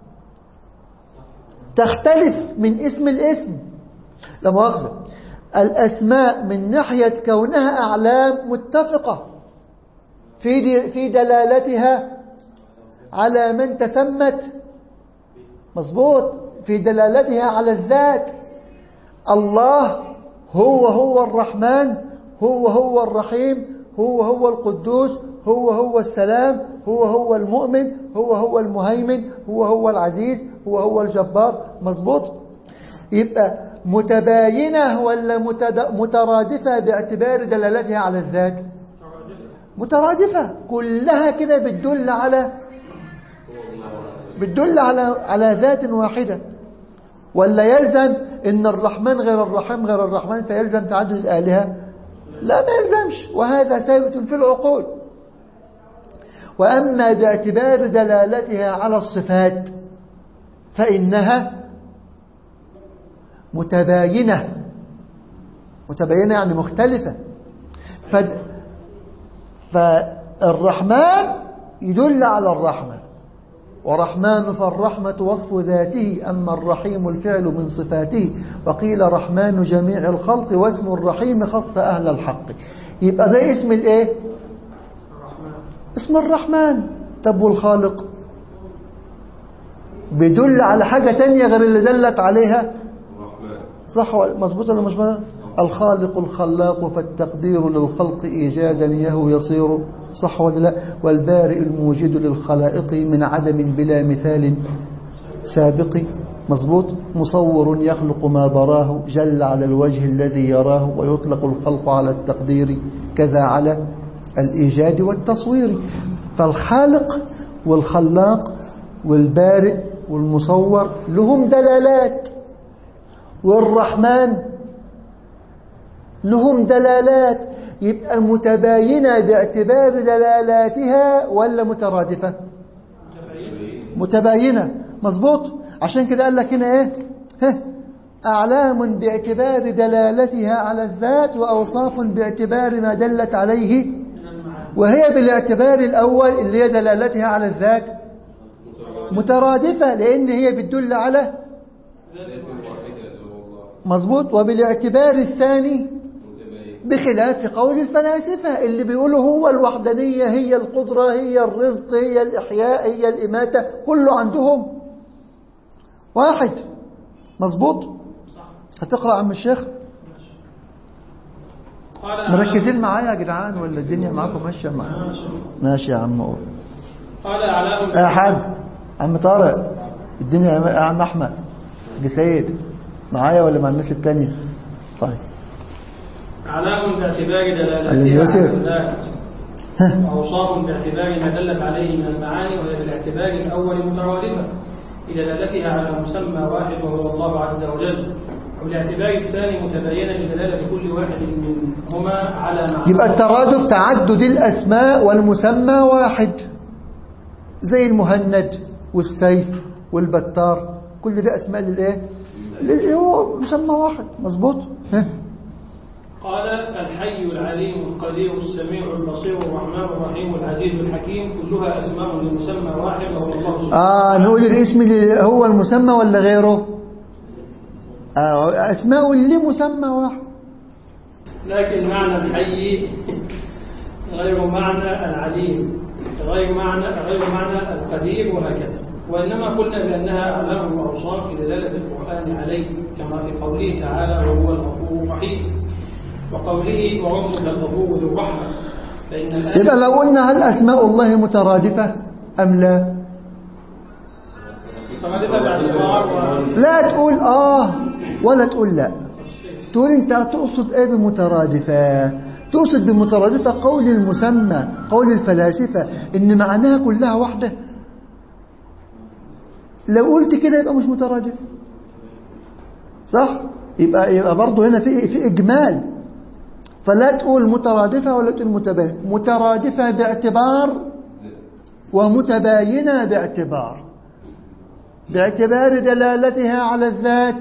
تختلف من اسم الاسم لا مؤاخذة الأسماء من ناحية كونها أعلام متفقة في في دلالتها على من تسمت مظبوط في دلالتها على الذات الله هو هو الرحمن هو هو الرحيم هو هو القدوس هو هو السلام هو هو المؤمن هو هو المهيمن هو هو العزيز هو هو الجبار مظبوط يبقى متباينة ولا مترادفة باعتبار دلالتها على الذات مترادفة كلها كده بتدل على بتدل على على ذات واحدة ولا يلزم ان الرحمن غير الرحيم غير الرحمن فيلزم تعدد الآلهة لا ما يلزمش وهذا ثابت في العقول وأما باعتبار دلالتها على الصفات فإنها متباينة متباينة يعني مختلفة فد فالرحمن يدل على الرحمة ورحمن فالرحمة وصف ذاته أما الرحيم الفعل من صفاته وقيل رحمن جميع الخلق واسم الرحيم خص أهل الحق يبقى ده اسم الايه اسم الرحمن طب والخالق بيدل على حاجة تانية غير اللي دلت عليها صح مظبوط ولا مش مظبوط الخالق الخلاق فالتقدير للخلق إيجادا يهو يصير صح ولا لا والبارئ الموجد للخلائق من عدم بلا مثال سابق مظبوط مصور يخلق ما براه جل على الوجه الذي يراه ويطلق الخلق على التقدير كذا على الإيجاد والتصوير فالخالق والخلاق والبارئ والمصور لهم دلالات والرحمن لهم دلالات يبقى متباينة باعتبار دلالاتها ولا مترادفة متباينة مظبوط عشان كده قال لك هنا ايه ها أعلام باعتبار دلالتها على الذات وأوصاف باعتبار ما دلت عليه وهي بالاعتبار الأول اللي هي دلالتها على الذات مترادفة لأن هي بتدل على مظبوط وبالاعتبار الثاني بخلاف قول الفلاسفة اللي بيقولوا هو الوحدانية هي القدرة هي الرزق هي الإحياء هي الإماتة كله عندهم واحد مظبوط هتقرأ عم الشيخ مركزين معايا يا جدعان ولا الدنيا معاكم ماشية معايا ماشي يا عم قول قال أعلام يا حاج عم طارق الدنيا يا عم أحمد سيد معايا ولا مع الناس التانية طيب أعلام باعتبار اللي يوسف. دلالتها على الذات ها وأوصاف باعتبار ما دلت عليه من المعاني وهي بالاعتبار الأول مترادفة بدلالتها على مسمى واحد وهو الله عز وجل وبالاعتبار الثاني متباينة بدلالة كل واحد منهما على معنى يبقى الترادف تعدد الأسماء والمسمى واحد زي المهند والسيف والبتار كل ده أسماء للإيه لل- هو مسمى واحد مظبوط ها قال الحي العليم القدير السميع البصير الرحمن الرحيم العزيز الحكيم كلها أسماء لمسمى واحد وهو الله سبحانه آه نقول الاسم اللي هو المسمى ولا غيره آه أسماء لمسمى واحد لكن معنى الحي غير معنى العليم غير معنى غير معنى القدير وهكذا وإنما قلنا بأنها أعلام وأوصاف في دلالة القرآن عليه كما في قوله تعالى وهو الغفور الرحيم وقوله وربك الغفور ذو الرحمة فإن الآية يبقى لو قلنا هل أسماء الله مترادفة أم لا مترادفة باعتبار و- لا تقول آه ولا تقول لا تقول انت تقصد ايه بمترادفة تقصد بمترادفة قول المسمى قول الفلاسفة ان معناها كلها واحدة لو قلت كده يبقى مش مترادف صح يبقى يبقى برضه هنا في في اجمال فلا تقول مترادفة ولا تقول متباينة مترادفة باعتبار ومتباينة باعتبار باعتبار دلالتها على الذات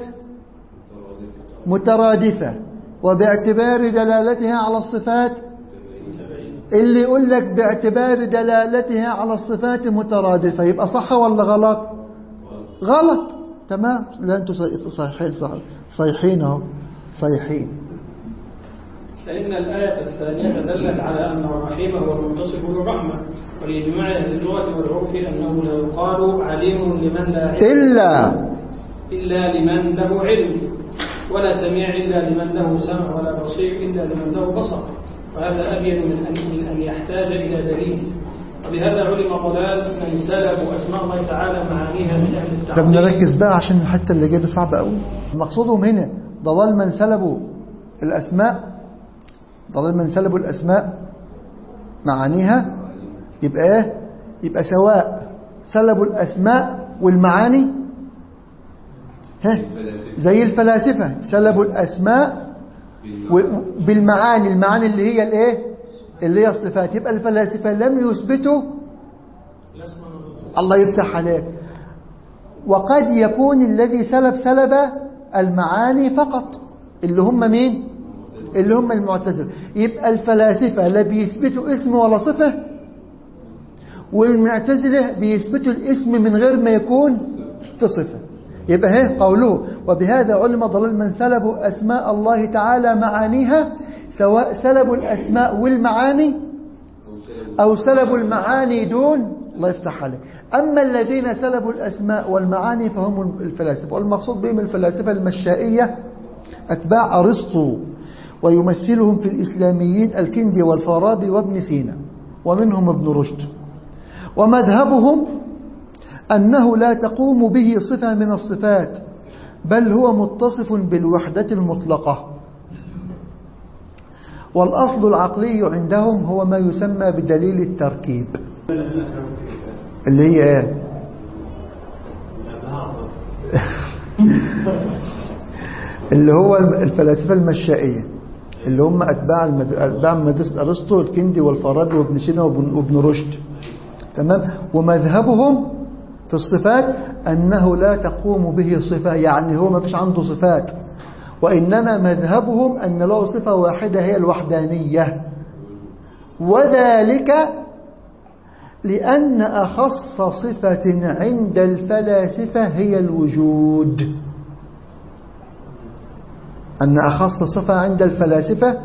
مترادفة وباعتبار دلالتها على الصفات اللي يقول لك باعتبار دلالتها على الصفات مترادفة يبقى صح ولا غلط غلط تمام لا انتم صحيحين صحيحين اهو صحيحين فإن الآية الثانية دلت على أن الرحيم هو المتصف بالرحمة ولإجماع أهل اللغة والعرف أنه لا يقال عليم لمن لا علم إلا إلا لمن له علم ولا سميع إلا لمن له سمع ولا بصير إلا لمن له بصر وهذا أبين من أن, من أن يحتاج إلى دليل وبهذا علم ضلال من سلبوا أسماء الله تعالى معانيها من أهل طب التعطيل نركز بقى عشان الحته اللي جايه دي صعبه قوي مقصودهم هنا ضلال من سلبوا الاسماء ضلال من سلبوا الاسماء معانيها يبقى ايه يبقى سواء سلبوا الاسماء والمعاني ها زي الفلاسفه سلبوا الاسماء و- بالمعاني المعاني اللي هي الايه اللي هي الصفات يبقى الفلاسفه لم يثبتوا الله يفتح عليك وقد يكون الذي سلب سلب المعاني فقط اللي هم مين اللي هم المعتزله يبقى الفلاسفه لا بيثبتوا اسم ولا صفه والمعتزله بيثبتوا الاسم من غير ما يكون في صفه يبقى هي قوله وبهذا علم ضلال من سلبوا اسماء الله تعالى معانيها سواء سلبوا الاسماء والمعاني أو سلبوا المعاني دون الله يفتح عليك أما الذين سلبوا الأسماء والمعاني فهم الفلاسفة والمقصود بهم الفلاسفة المشائية أتباع أرسطو ويمثلهم في الإسلاميين الكندي والفارابي وابن سينا ومنهم ابن رشد ومذهبهم أنه لا تقوم به صفة من الصفات بل هو متصف بالوحدة المطلقة والأصل العقلي عندهم هو ما يسمى بدليل التركيب اللي هي ايه اللي هو الفلاسفة المشائية اللي هم أتباع المد... أتباع مدرسة أرسطو الكندي والفارابي وابن سينا وابن, وابن رشد تمام ومذهبهم في الصفات أنه لا تقوم به صفة يعني هو ما فيش عنده صفات وإنما مذهبهم أن له صفة واحدة هي الوحدانية وذلك لأن أخص صفة عند الفلاسفة هي الوجود أن أخص صفة عند الفلاسفة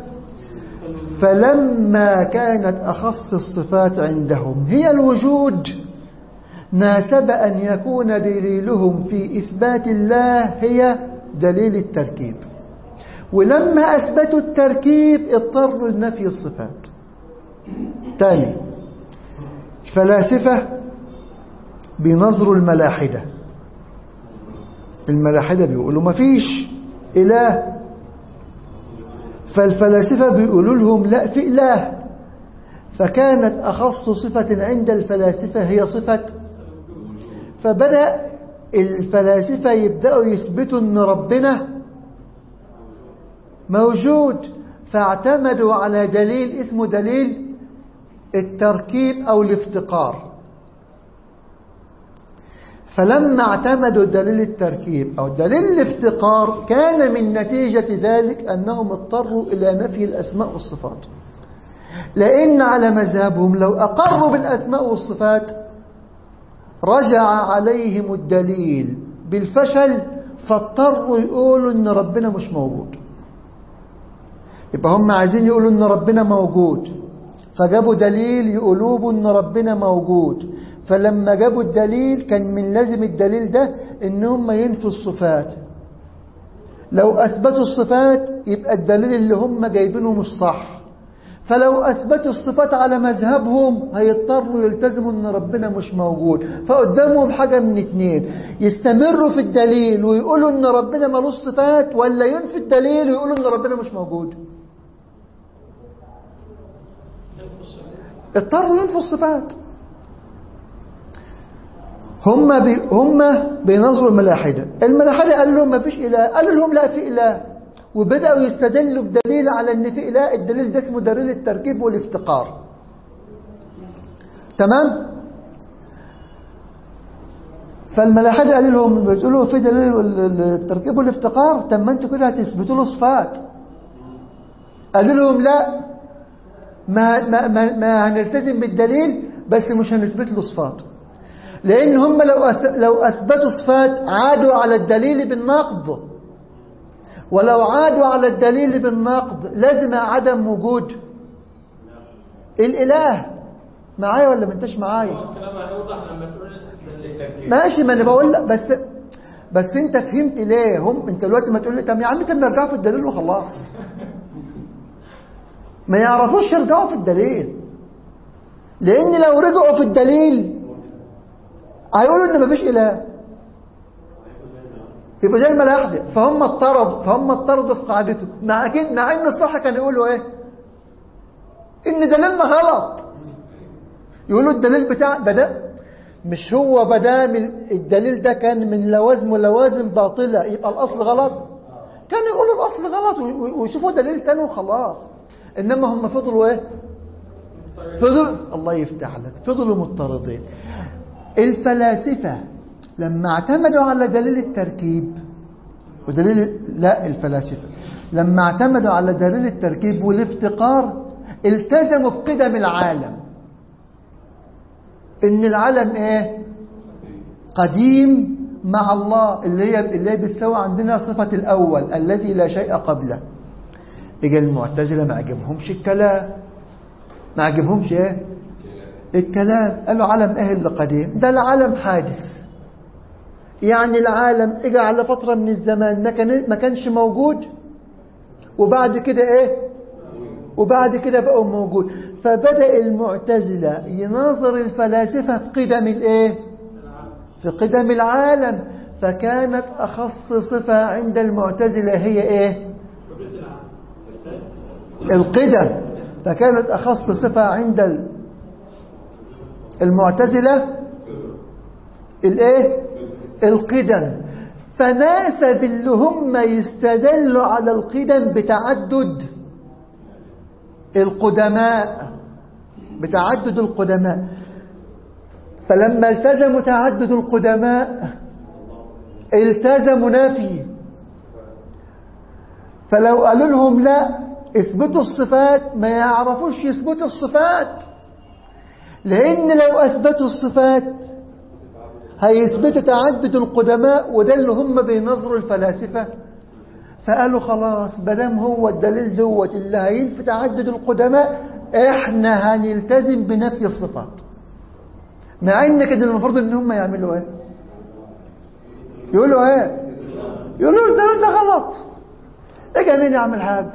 فلما كانت أخص الصفات عندهم هي الوجود ناسب أن يكون دليلهم في إثبات الله هي دليل التركيب ولما أثبتوا التركيب اضطروا لنفي الصفات تاني فلاسفة بنظر الملاحدة الملاحدة بيقولوا ما فيش إله فالفلاسفة بيقولوا لهم لا في إله فكانت أخص صفة عند الفلاسفة هي صفة فبدأ الفلاسفة يبدأوا يثبتوا أن ربنا موجود فاعتمدوا على دليل اسمه دليل التركيب أو الافتقار فلما اعتمدوا دليل التركيب أو دليل الافتقار كان من نتيجة ذلك أنهم اضطروا إلى نفي الأسماء والصفات لأن على مذهبهم لو أقروا بالأسماء والصفات رجع عليهم الدليل بالفشل فاضطروا يقولوا ان ربنا مش موجود يبقى هم عايزين يقولوا ان ربنا موجود فجابوا دليل يقولوا ان ربنا موجود فلما جابوا الدليل كان من لازم الدليل ده ان هم ينفوا الصفات لو اثبتوا الصفات يبقى الدليل اللي هم جايبينه مش صح فلو أثبتوا الصفات على مذهبهم هيضطروا يلتزموا أن ربنا مش موجود فقدامهم حاجة من اتنين يستمروا في الدليل ويقولوا أن ربنا ملوش صفات ولا ينفي الدليل ويقولوا أن ربنا مش موجود اضطروا ينفوا الصفات هم بي هم بينظروا الملاحدة الملاحدة قال لهم ما فيش إله قالوا لهم لا في إله وبدأوا يستدلوا بدليل على أن في إله الدليل ده اسمه دليل التركيب والافتقار تمام فالملاحدة قال لهم بتقولوا في دليل التركيب والافتقار طب ما انتوا كده هتثبتوا له صفات قالوا لهم لا ما, ما, ما, ما هنلتزم بالدليل بس مش هنثبت له صفات لأن هم لو لو أثبتوا صفات عادوا على الدليل بالنقض ولو عادوا على الدليل بالنقض لازم عدم وجود الإله معايا ولا ما انتش معايا الكلام هيوضح لما تقول ماشي ما انا بقول لك بس بس انت فهمت ليه هم انت دلوقتي ما تقول لي طب يا عم طب ما يرجعوا في الدليل وخلاص ما يعرفوش يرجعوا في الدليل لان لو رجعوا في الدليل هيقولوا ان مفيش اله يبقى زي الملاحده فهم اضطربوا فهم اضطردوا في قاعدته مع كن مع ان الصح كانوا يقولوا ايه ان دليلنا غلط يقولوا الدليل بتاع بدا مش هو بدام الدليل ده كان من لوازم ولوازم باطله يبقى الاصل غلط كانوا يقولوا الاصل غلط ويشوفوا دليل تاني وخلاص انما هم فضلوا ايه فضلوا الله يفتح لك فضلوا مضطردين الفلاسفة لما اعتمدوا على دليل التركيب ودليل لا الفلاسفة لما اعتمدوا على دليل التركيب والافتقار التزموا بقدم العالم ان العالم ايه قديم مع الله اللي هي اللي هي بتساوي عندنا صفة الأول الذي لا شيء قبله يجي المعتزلة ما عجبهمش الكلام ما عجبهمش ايه الكلام قالوا عالم ايه اللي قديم ده العالم حادث يعني العالم اجى على فترة من الزمان ما كان ما كانش موجود وبعد كده ايه وبعد كده بقوا موجود فبدأ المعتزلة يناظر الفلاسفة في قدم الايه في قدم العالم فكانت أخص صفة عند المعتزلة هي ايه القدم فكانت أخص صفة عند المعتزلة الايه القدم فناسب اللي هم يستدلوا على القدم بتعدد القدماء بتعدد القدماء فلما التزموا تعدد القدماء التزموا نفي فلو قالوا لهم لا اثبتوا الصفات ما يعرفوش يثبتوا الصفات لأن لو أثبتوا الصفات هيثبتوا تعدد القدماء وده اللي هم بينظروا الفلاسفة فقالوا خلاص بدام هو الدليل دوت اللي هينفي تعدد القدماء احنا هنلتزم بنفي الصفات مع ان كده المفروض ان هم يعملوا ايه يقولوا ايه يقولوا الدليل ده غلط اجا مين يعمل حاجه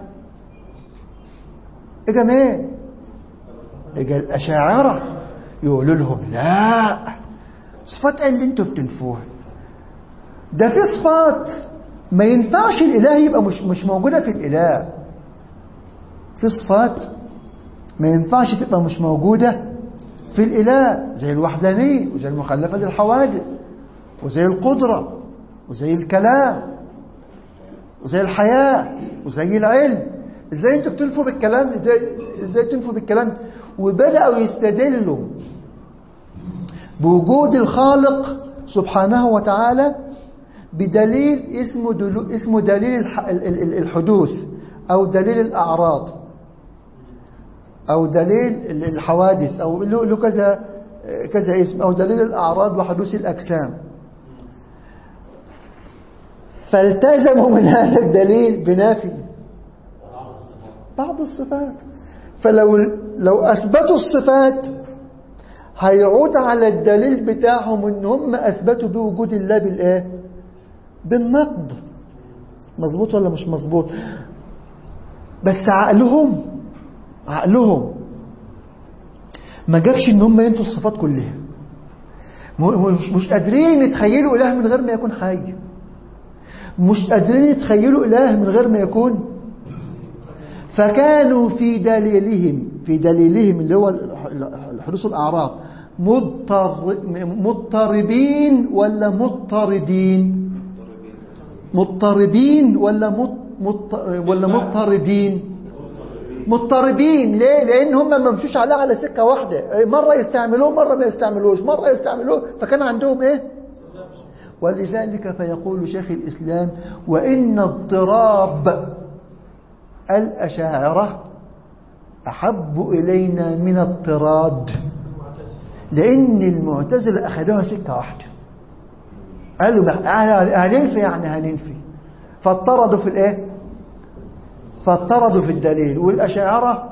اجا مين اجا الاشاعره يقولوا لهم لا صفات ايه اللي انتوا بتنفوها ده في صفات ما ينفعش الاله يبقى مش مش موجوده في الاله في صفات ما ينفعش تبقى مش موجوده في الاله زي الوحدانيه وزي المخلفه للحوادث وزي القدره وزي الكلام وزي الحياه وزي العلم ازاي انتوا بتنفوا بالكلام ازاي ازاي تنفوا بالكلام وبداوا يستدلوا بوجود الخالق سبحانه وتعالى بدليل اسمه دلو اسمه دليل الحدوث او دليل الاعراض او دليل الحوادث او له كذا كذا اسم او دليل الاعراض وحدوث الاجسام فالتزموا من هذا الدليل بنافي بعض الصفات فلو لو اثبتوا الصفات هيعود على الدليل بتاعهم ان هم اثبتوا بوجود الله بالايه بالنقد مظبوط ولا مش مظبوط بس عقلهم عقلهم ما جابش ان هم ينفوا الصفات كلها م- مش, مش قادرين يتخيلوا اله من غير ما يكون حي مش قادرين يتخيلوا اله من غير ما يكون فكانوا في دليلهم في دليلهم اللي هو حدوث الاعراض مضطر مضطربين ولا مضطردين مضطربين ولا مض مض ولا مضطردين مضطربين ليه لان هم ما مشوش عليها على سكه واحده مره يستعملوه مره ما يستعملوش مره يستعملوه فكان عندهم ايه ولذلك فيقول شيخ الاسلام وان اضطراب الاشاعره احب الينا من اضطراد لان المعتزله اخذوها سكه واحده قالوا هننفي يعني هننفي فاضطردوا في الايه فاضطردوا في الدليل والاشاعره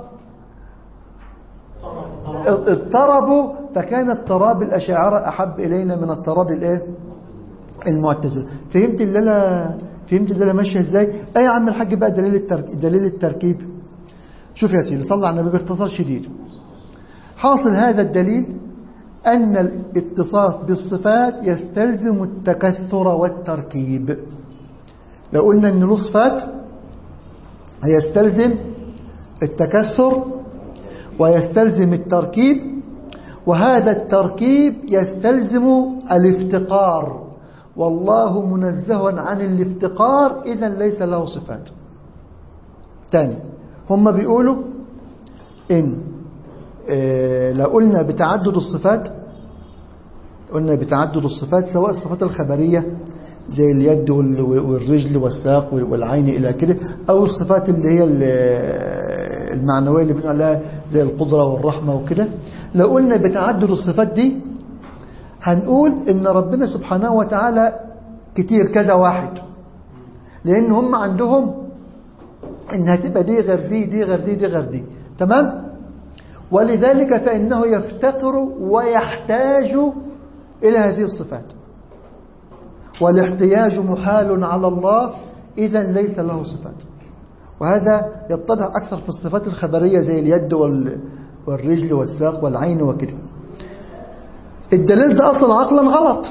اضطربوا فكان اضطراب الاشاعره احب الينا من اضطراب الايه المعتزله فهمت اللي انا فهمت اللي انا ماشيه ازاي ايه يا عم الحاج بقى دليل الترك... دليل التركيب شوف يا سيدي صلى على النبي باختصار شديد حاصل هذا الدليل أن الاتصاف بالصفات يستلزم التكثر والتركيب لو قلنا أن له صفات يستلزم التكثر ويستلزم التركيب وهذا التركيب يستلزم الافتقار والله منزه عن الافتقار إذا ليس له صفات تاني هم بيقولوا إن إيه لو قلنا بتعدد الصفات قلنا بتعدد الصفات سواء الصفات الخبرية زي اليد والرجل والساق والعين إلى كده أو الصفات اللي هي المعنوية اللي بنقول عليها زي القدرة والرحمة وكده لو قلنا بتعدد الصفات دي هنقول إن ربنا سبحانه وتعالى كتير كذا واحد لأن هم عندهم إن هتبقى دي غير دي دي غير دي دي غير دي تمام؟ ولذلك فإنه يفتقر ويحتاج إلى هذه الصفات والاحتياج محال على الله إذا ليس له صفات وهذا يتضح أكثر في الصفات الخبرية زي اليد والرجل والساق والعين وكده الدليل ده أصلا عقلا غلط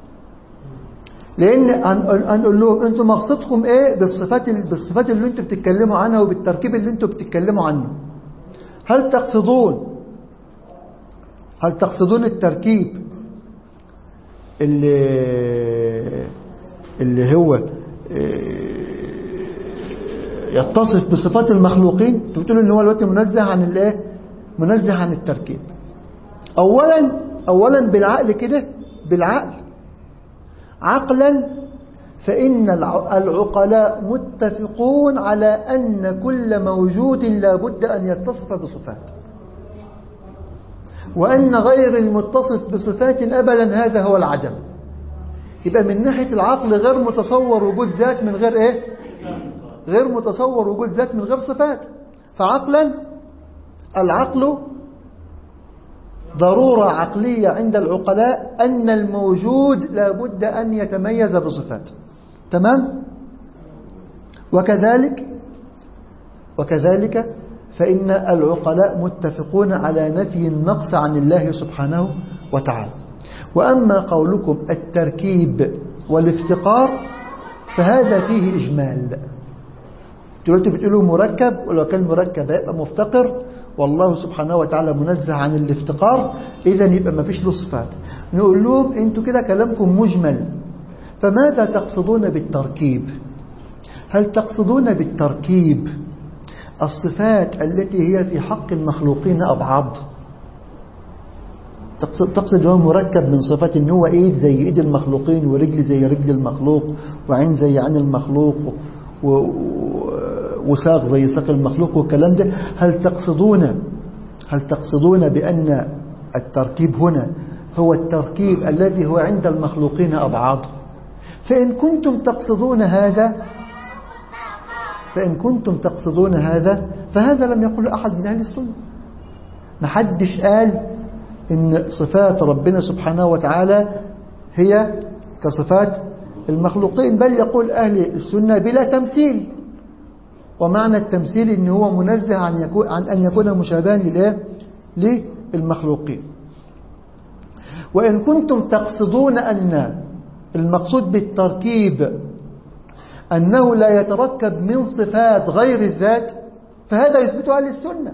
لأن هنقول لهم أنتم مقصدكم إيه بالصفات بالصفات اللي أنتم بتتكلموا عنها وبالتركيب اللي أنتم بتتكلموا عنه هل تقصدون هل تقصدون التركيب اللي اللي هو يتصف بصفات المخلوقين بتقولوا ان هو الوقت منزه عن الايه منزه عن التركيب اولا اولا بالعقل كده بالعقل عقلا فإن العقلاء متفقون على أن كل موجود لا بد أن يتصف بصفات وأن غير المتصف بصفات أبدا هذا هو العدم يبقى من ناحية العقل غير متصور وجود ذات من غير إيه غير متصور وجود ذات من غير صفات فعقلا العقل ضرورة عقلية عند العقلاء أن الموجود لا بد أن يتميز بصفات تمام وكذلك وكذلك فإن العقلاء متفقون على نفي النقص عن الله سبحانه وتعالى وأما قولكم التركيب والافتقار فهذا فيه إجمال دلوقتي بتقولوا مركب ولو كان مركب هيبقى مفتقر والله سبحانه وتعالى منزه عن الافتقار إذا يبقى ما فيش له صفات نقول لهم انتوا كده كلامكم مجمل فماذا تقصدون بالتركيب هل تقصدون بالتركيب الصفات التي هي في حق المخلوقين أبعض تقصد, تقصد هو مركب من صفات ان هو ايد زي ايد المخلوقين ورجل زي رجل المخلوق وعين زي عين المخلوق و... وساق زي ساق المخلوق والكلام ده هل تقصدون هل تقصدون بأن التركيب هنا هو التركيب الذي هو عند المخلوقين أبعاد فإن كنتم تقصدون هذا فإن كنتم تقصدون هذا فهذا لم يقل أحد من أهل السنة ما حدش قال إن صفات ربنا سبحانه وتعالى هي كصفات المخلوقين بل يقول أهل السنة بلا تمثيل ومعنى التمثيل ان هو منزه عن, يكون عن أن يكون مشابها للإيه؟ للمخلوقين وإن كنتم تقصدون أن المقصود بالتركيب أنه لا يتركب من صفات غير الذات فهذا يثبتها أهل السنة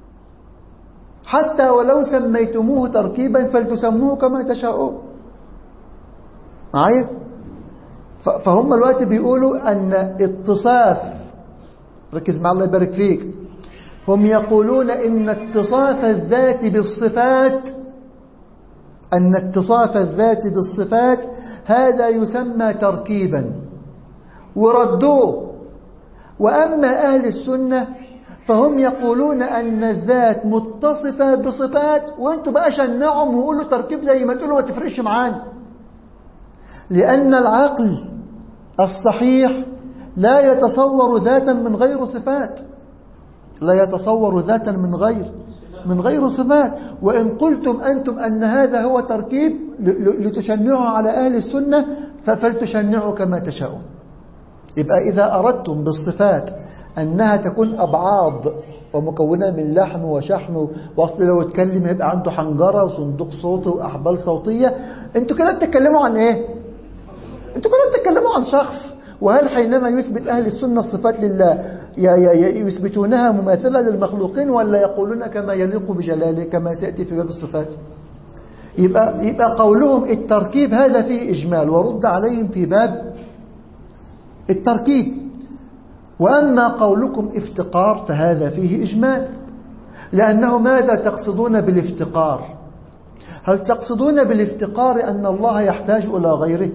حتى ولو سميتموه تركيبا فلتسموه كما تشاءون معايا فهم الوقت بيقولوا أن اتصاف ركز مع الله يبارك فيك هم يقولون إن اتصاف الذات بالصفات أن اتصاف الذات بالصفات هذا يسمى تركيبا وردوه وأما أهل السنة فهم يقولون أن الذات متصفة بصفات وانتوا بقى شنعهم وقولوا تركيب زي ما تقولوا ما تفرقش معانا لأن العقل الصحيح لا يتصور ذاتا من غير صفات لا يتصور ذاتا من غير من غير صفات وإن قلتم أنتم أن هذا هو تركيب لتشنعوا على أهل السنة فلتشنعوا كما تشاءون يبقى إذا أردتم بالصفات أنها تكون أبعاض ومكونة من لحم وشحم وأصل لو اتكلم يبقى عنده حنجرة وصندوق صوتي وأحبال صوتية انتوا كده بتتكلموا عن ايه انتوا كده بتتكلموا عن شخص وهل حينما يثبت أهل السنة الصفات لله يثبتونها مماثلة للمخلوقين ولا يقولون كما يليق بجلاله كما سيأتي في باب الصفات يبقى, يبقى قولهم التركيب هذا فيه إجمال ورد عليهم في باب التركيب وأما قولكم افتقار فهذا فيه إجمال لأنه ماذا تقصدون بالافتقار هل تقصدون بالافتقار أن الله يحتاج إلى غيره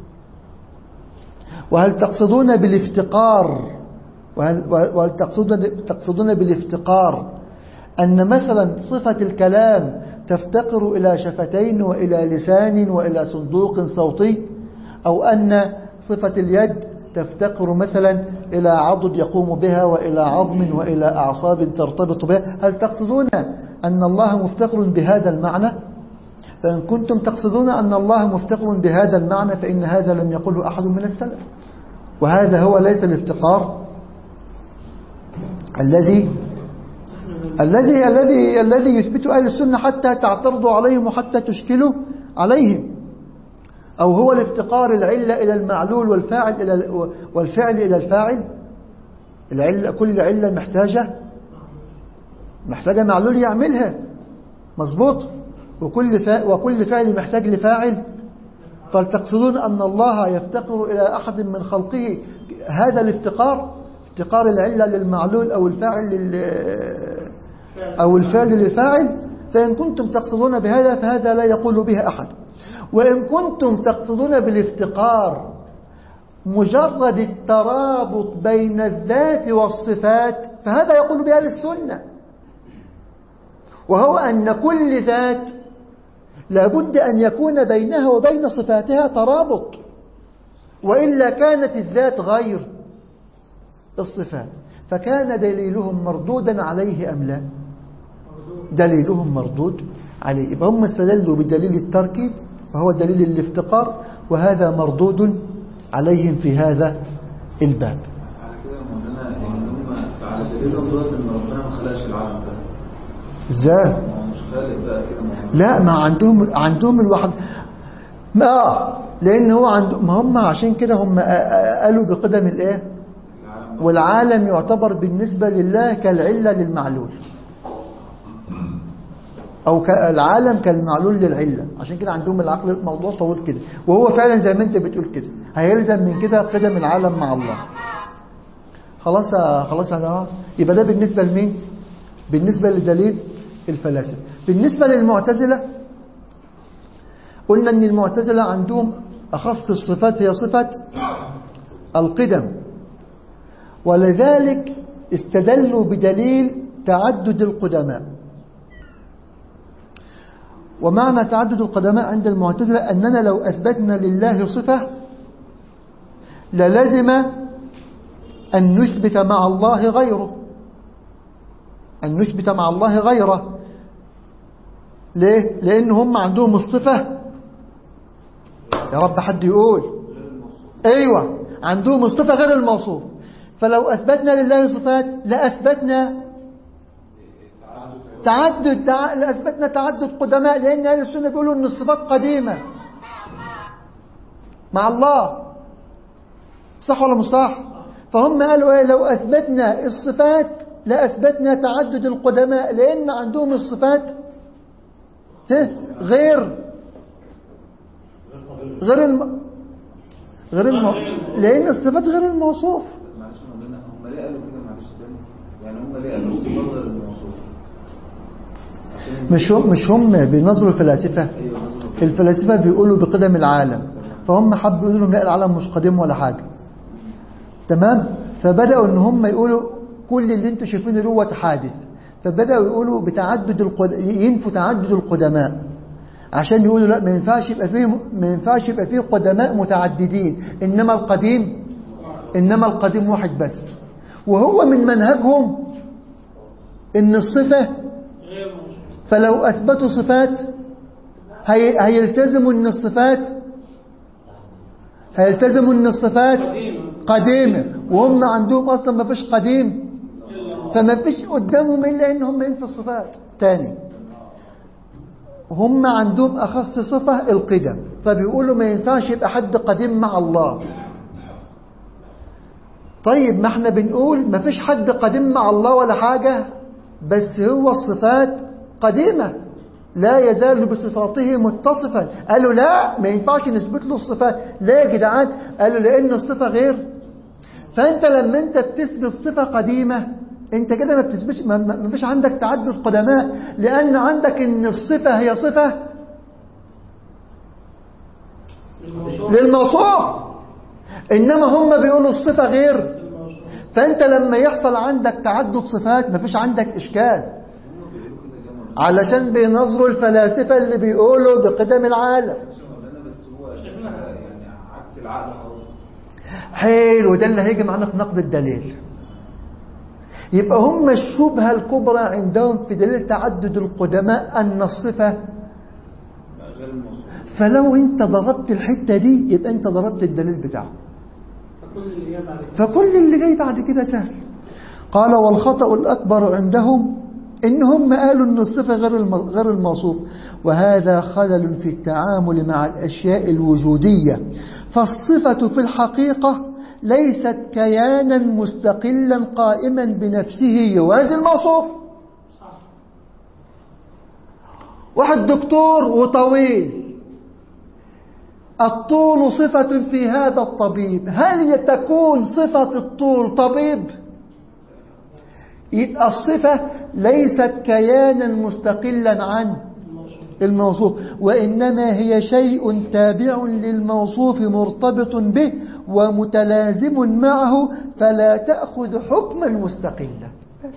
وهل تقصدون بالافتقار وهل, وهل تقصدون, تقصدون بالافتقار أن مثلا صفة الكلام تفتقر إلى شفتين وإلى لسان وإلى صندوق صوتي أو أن صفة اليد تفتقر مثلا إلى عضد يقوم بها وإلى عظم وإلى أعصاب ترتبط بها هل تقصدون أن الله مفتقر بهذا المعنى فإن كنتم تقصدون أن الله مفتقر بهذا المعنى فإن هذا لم يقله أحد من السلف وهذا هو ليس الافتقار الذي الذي الذي الذي يثبت أهل السنة حتى تعترضوا عليهم وحتى تشكلوا عليهم أو هو الافتقار العلة إلى المعلول والفاعل إلى والفعل إلى الفاعل العلة كل علة محتاجة محتاجة معلول يعملها مظبوط وكل وكل فعل محتاج لفاعل فلتقصدون أن الله يفتقر إلى أحد من خلقه هذا الافتقار افتقار العلة للمعلول أو الفاعل لل أو الفعل للفاعل فإن كنتم تقصدون بهذا فهذا لا يقول به أحد وإن كنتم تقصدون بالافتقار مجرد الترابط بين الذات والصفات فهذا يقول بها للسنة وهو أن كل ذات لابد أن يكون بينها وبين صفاتها ترابط وإلا كانت الذات غير الصفات فكان دليلهم مردودا عليه أم لا دليلهم مردود عليه يبقى هم استدلوا بدليل التركيب وهو دليل الافتقار وهذا مردود عليهم في هذا الباب على كده مولانا يعني هم على دليل الله ان ربنا ما خلقش العالم ده ازاي ما هو مش خالق بقى كده ما هو لا ما عندهم عندهم الواحد ما لان هو عندهم ما هم عشان كده هم قالوا بقدم الايه العالم والعالم يعتبر بالنسبة لله كالعلة للمعلول أو العالم كالمعلول للعلة عشان كده عندهم العقل الموضوع طويل كده وهو فعلا زي ما انت بتقول كده هيلزم من كده قدم العالم مع الله خلاص خلاص انا يبقى ده بالنسبة لمين بالنسبة لدليل الفلاسفة بالنسبة للمعتزلة قلنا ان المعتزلة عندهم أخص الصفات هي صفة القدم ولذلك استدلوا بدليل تعدد القدماء ومعنى تعدد القدماء عند المعتزلة أننا لو أثبتنا لله صفة للزم أن نثبت مع الله غيره أن نثبت مع الله غيره ليه؟ لأن هم عندهم الصفة يا رب حد يقول أيوة عندهم الصفة غير الموصوف فلو أثبتنا لله صفات لأثبتنا تعدد تع- لأثبتنا تعدد قدماء لأن أهل السنة بيقولوا أن الصفات قديمة مع الله صح ولا مش صح فهم قالوا ايه لو أثبتنا الصفات لأثبتنا تعدد القدماء لأن عندهم الصفات ها، غير غير الم... غير الم... لأن الصفات غير الموصوف معلش يا مولانا هم ليه قالوا كده معلش تاني يعني هم ليه قالوا صفات غير الموصوف عشان مش هم مش هم بينظروا الفلاسفة ايوه نظروا الفلاسفة بيقولوا بقدم العالم فهم حبوا يقولوا لهم لا العالم مش قديم ولا حاجة تمام فبدأوا ان هم يقولوا كل اللي انتوا شايفينه دوت حادث فبدأوا يقولوا بتعدد القد... ينفوا تعدد القدماء عشان يقولوا لا ما ينفعش يبقى فيه ما ينفعش يبقى فيه قدماء متعددين انما القديم انما القديم واحد بس وهو من منهجهم ان الصفه غير موجود فلو أثبتوا صفات هي... هيلتزموا أن الصفات هيلتزموا أن الصفات قديمة قديمة وهم عندهم أصلا ما فيش قديم إلا فما فيش قدامهم إلا أن هم ينفوا الصفات تاني هم عندهم أخص صفة القدم فبيقولوا ما ينفعش يبقى حد قديم مع الله طيب ما احنا بنقول ما فيش حد قديم مع الله ولا حاجة بس هو الصفات قديمة لا يزال بصفاته متصفا قالوا لا ما ينفعش نثبت له الصفات لا يا جدعان قالوا لأن الصفة غير فأنت لما أنت بتثبت صفة قديمة أنت كده ما بتثبتش ما- ما ما فيش عندك تعدد قدماء لأن عندك إن الصفة هي صفة الموصوف للموصوف إنما هم بيقولوا الصفة غير الموصوف فأنت لما يحصل عندك تعدد صفات مفيش عندك إشكال علشان بينظروا الفلاسفة اللي بيقولوا بقدم العالم معلش يا مولانا بس هو يعني عكس العقل خالص حلو ده اللي هيجي معانا في نقد الدليل يبقى هم الشبهة الكبرى عندهم في دليل تعدد القدماء أن الصفة غير الموصوف فلو انت ضربت الحتة دي يبقى انت ضربت الدليل بتاعه فكل اللي جاء بعد كده فكل اللي جاي بعد كده سهل قال والخطأ الأكبر عندهم إن هم قالوا أن الصفة غير الم- غير الموصوف وهذا خلل في التعامل مع الأشياء الوجودية فالصفة في الحقيقة ليست كيانا مستقلا قائما بنفسه يوازي الموصوف صح واحد دكتور وطويل الطول صفة في هذا الطبيب هل تكون صفة الطول طبيب؟ يبقى الصفة ليست كيانا مستقلا عن الموصوف الموصوف وإنما هي شيء تابع للموصوف مرتبط به ومتلازم معه فلا تأخذ حكما مستقلا بس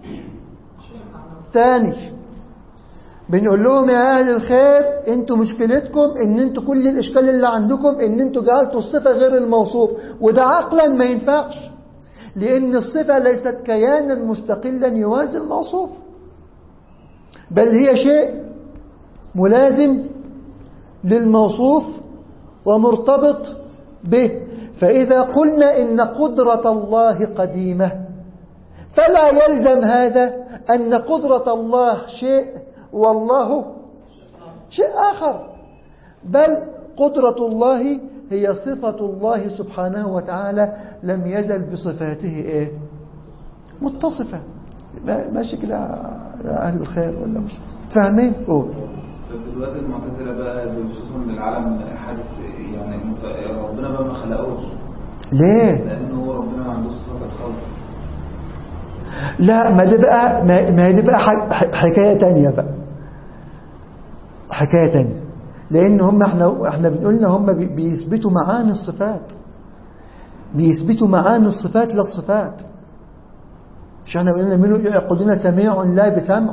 تاني بنقول لهم يا أهل الخير انتوا مشكلتكم ان انتوا كل الإشكال اللي عندكم ان انتوا جعلتوا الصفة غير الموصوف وده عقلا ما ينفعش لأن الصفة ليست كيانا مستقلا يوازي الموصوف بل هي شيء ملازم للموصوف ومرتبط به فإذا قلنا إن قدرة الله قديمة فلا يلزم هذا أن قدرة الله شيء والله شيء آخر بل قدرة الله هي صفة الله سبحانه وتعالى لم يزل بصفاته إيه؟ متصفة ما- ماشي كده يا أهل الخير ولا مش فاهمين؟ قول طب دلوقتي المعتزلة بقى بيوصفوا ان العالم حادث يعني مت- ربنا بقى ما خلقوش ليه؟ لانه هو ربنا ما عندوش صفة الخلق لا ما دي بقى ما ما هي دي بقى ح- ح- حكاية تانية بقى حكاية تانية لأن هم احنا احنا بنقولنا هم بي- بيثبتوا معاني الصفات بيثبتوا معاني الصفات للصفات مش احنا قلنا منهم يقولون سميع لا بسمع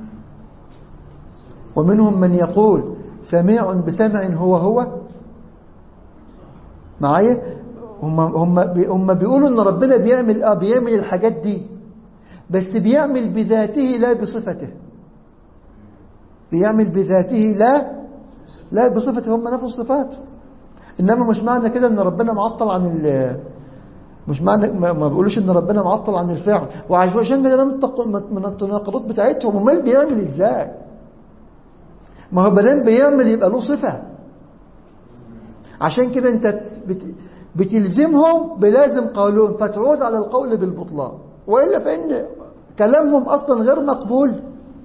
ومنهم من يقول سميع بسمع هو هو معايا هم هم بي- هم بيقولوا ان ربنا بيعمل اه بيعمل الحاجات دي بس بيعمل بذاته لا بصفته بيعمل بذاته لا لا بصفته هم نفس الصفات انما مش معنى كده ان ربنا معطل عن ال مش معنى ما, ما بيقولوش ان ربنا معطل عن الفعل وعشان كده من التق- من التناقضات بتاعتهم امال بيعمل ازاي ما هو بدل بيعمل يبقى له صفه عشان كده انت بت بتلزمهم بلازم قولهم فتعود على القول بالبطلان والا فان كلامهم اصلا غير مقبول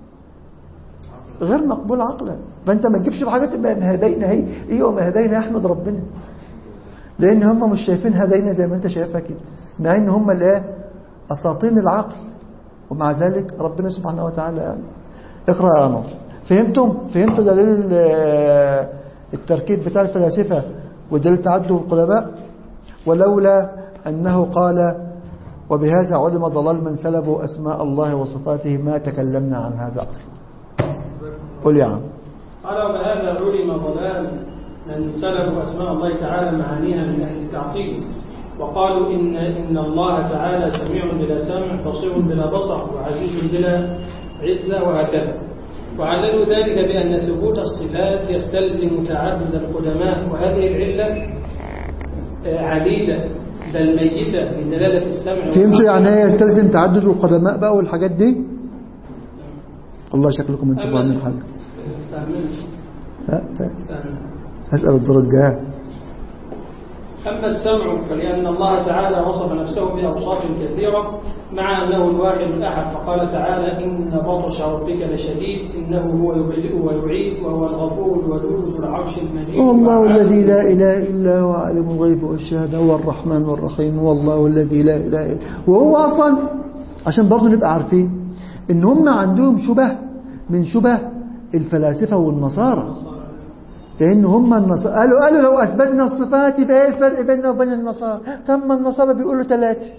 غير مقبول عقلا فانت ما تجيبش بحاجه تبقى ما هدينا هي ايوه ما هدينا احمد ربنا لان هم مش شايفين هدينا زي ما انت شايفها كده مع ان هم اللي ايه اساطين العقل ومع ذلك ربنا سبحانه وتعالى قال اقرا يا انور فهمتم فهمتوا دليل ال- التركيب بتاع الفلاسفه ودليل تعدد القدماء ولولا انه قال وبهذا علم ضلال من سلبوا اسماء الله وصفاته ما تكلمنا عن هذا اصلا قل يا عم قال وبهذا علم ضلال من سلبوا اسماء الله تعالى معانيها من اهل التعطيل وقالوا ان ان الله تعالى سميع بلا سمع بصير بلا بصر وعزيز بلا عزه وهكذا وعللوا ذلك بان ثبوت الصفات يستلزم تعدد القدماء وهذه العله آه، عليله بل ميته بدلاله السمع فهمتوا والبصر. يعني ايه يستلزم تعدد القدماء بقى والحاجات دي الله شكلكم انتوا فاهمين حاجه فاهمين؟ ها؟ ها؟ فاهمين. هسأل الدور الجاي أما السمع فلأن الله تعالى وصف نفسه بأوصاف كثيرة مع أنه الواحد الأحد فقال تعالى إن بطش ربك لشديد إنه هو يبدئ ويعيد وهو الغفور الودود ذو العرش المجيد هو الله وعاد. الذي لا إله إلا هو عالم الغيب والشهادة هو الرحمن الرحيم هو الله الذي لا إله إلا وهو أصلا عشان برضه نبقى عارفين إن هم عندهم شبه من شبه الفلاسفة والنصارى لأن هم النصارى قالوا قالوا لو أثبتنا الصفات يبقى إيه الفرق بيننا وبين النصارى طب ما النصارى بيقولوا ثلاثة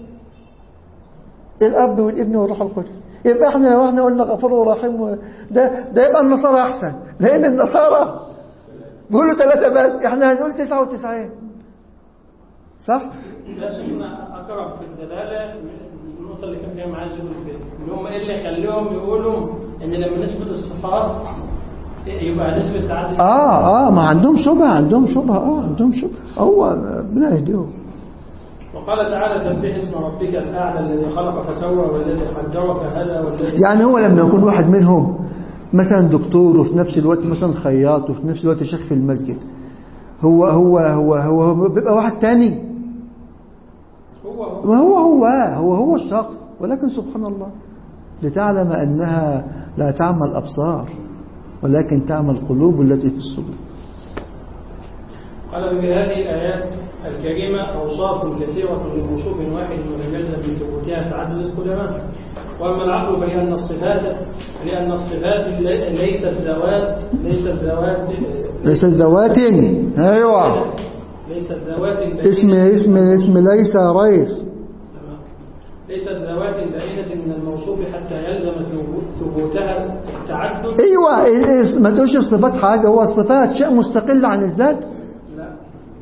الأب والابن والروح القدس يبقى احنا لو احنا قلنا غفور ورحيم و- ده ده يبقى النصارى أحسن لأن النصارى بيقولوا ثلاثة بس احنا هنقول تسعة وتسعين صح؟ ده شيخنا أقرب في الدلالة من النقطة اللي كان فيها معاذ يقول فيها إن هم إيه اللي يخليهم يقولوا إن لما نثبت الصفات يبقى نسبة تعدد اه اه ما عندهم شبهة عندهم شبهة اه عندهم شبهة هو ربنا يهديهم وقال تعالى سبح اسم ربك الأعلى الذي خلق فسوى والذي قدر فهدى والذي يعني هو لما يكون واحد منهم مثلا دكتور وفي نفس الوقت مثلا خياط وفي نفس الوقت شيخ في المسجد هو هو هو هو, هو بيبقى واحد تاني هو هو ما هو هو هو هو الشخص ولكن سبحان الله لتعلم أنها لا تعمى الأبصار ولكن تعمى القلوب التي في الصدور قال بهذه الآيات الكريمة أوصاف كثيرة لموصوف واحد ولم يلزم بثبوتها تعدد القدماء وأما العقل فلأن الصفات لأن الصفات لي- ليست ذوات ليست ذوات ليست ذوات أيوة ليست ذوات اسم اسم اسم ليس ريس تمام. ليست ذوات بائنة من الموصوف حتى يلزم ثبوت- ثبوتها التعدد ايوه إيه- إيه، ما تقولش الصفات حاجه هو الصفات شيء مستقل عن الذات لا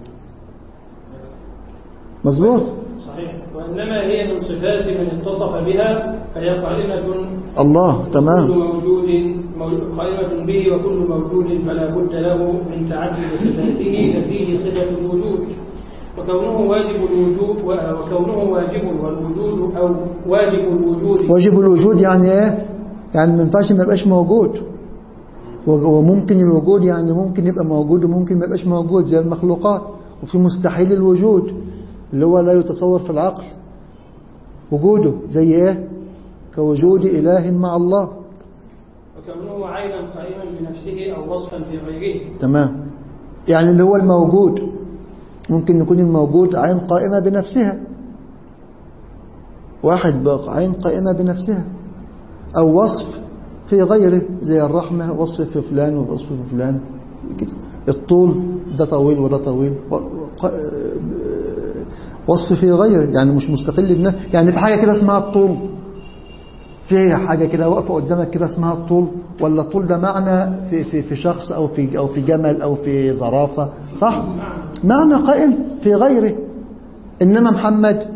مظبوط صحيح وإنما هي من صفات من اتصف بها فهي قائمة الله كل تمام موجود مو- قائمة به وكل موجود فلا بد له من تعدد صفاته ففيه صفة الوجود وكونه واجب الوجود و- وكونه واجب والوجود أو واجب الوجود واجب الوجود يعني ايه يعني ما ينفعش ما يبقاش موجود و- وممكن الوجود يعني ممكن يبقى موجود وممكن ما يبقاش موجود زي المخلوقات وفي مستحيل الوجود اللي هو لا يتصور في العقل وجوده زي ايه كوجود اله مع الله وكونه عينا قائما بنفسه أو وصفا في غيره تمام يعني اللي هو الموجود ممكن يكون الموجود عين قائمة بنفسها واحد بقى عين قائمة بنفسها أو وصف في غيره زي الرحمة وصف في فلان ووصف في فلان كده. الطول ده طويل وده طويل و- ق- وصف في غيره يعني مش مستقل بنفسه يعني في حاجة كده اسمها الطول في حاجة كده واقفة قدامك كده اسمها الطول ولا الطول ده معنى في, في, في شخص أو في, أو في جمل أو في زرافة صح معنى قائم في غيره إنما محمد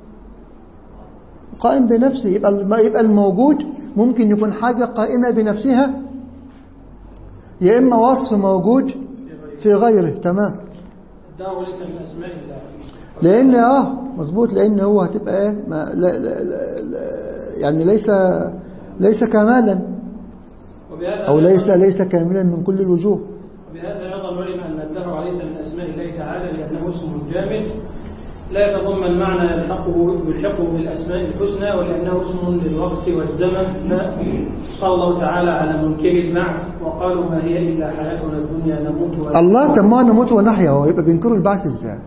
قائم بنفسه يبقى الم- يبقى الموجود ممكن يكون حاجة قائمة بنفسها يا إما وصف موجود في غيره تمام الدار ليس من أسماء الله لأن آه مظبوط لأن هو هتبقى إيه ما لا لا لا لا يعني ليس ليس كمالا وبهذا أو ليس أيضاً- ليس كاملا من كل الوجوه وبهذا أيضا علم أن الدهر ليس من أسماء الله تعالى لأنه اسم جامد لا يتضمن معنى يلحقه يلحقه بالأسماء الحسنى ولأنه اسم للوقت والزمن لا قال الله تعالى على منكر البعث وقالوا ما هي إلا حياتنا الدنيا نموت ونحيا الله طب ما نموت ونحيا هو يبقى بينكروا البعث ازاي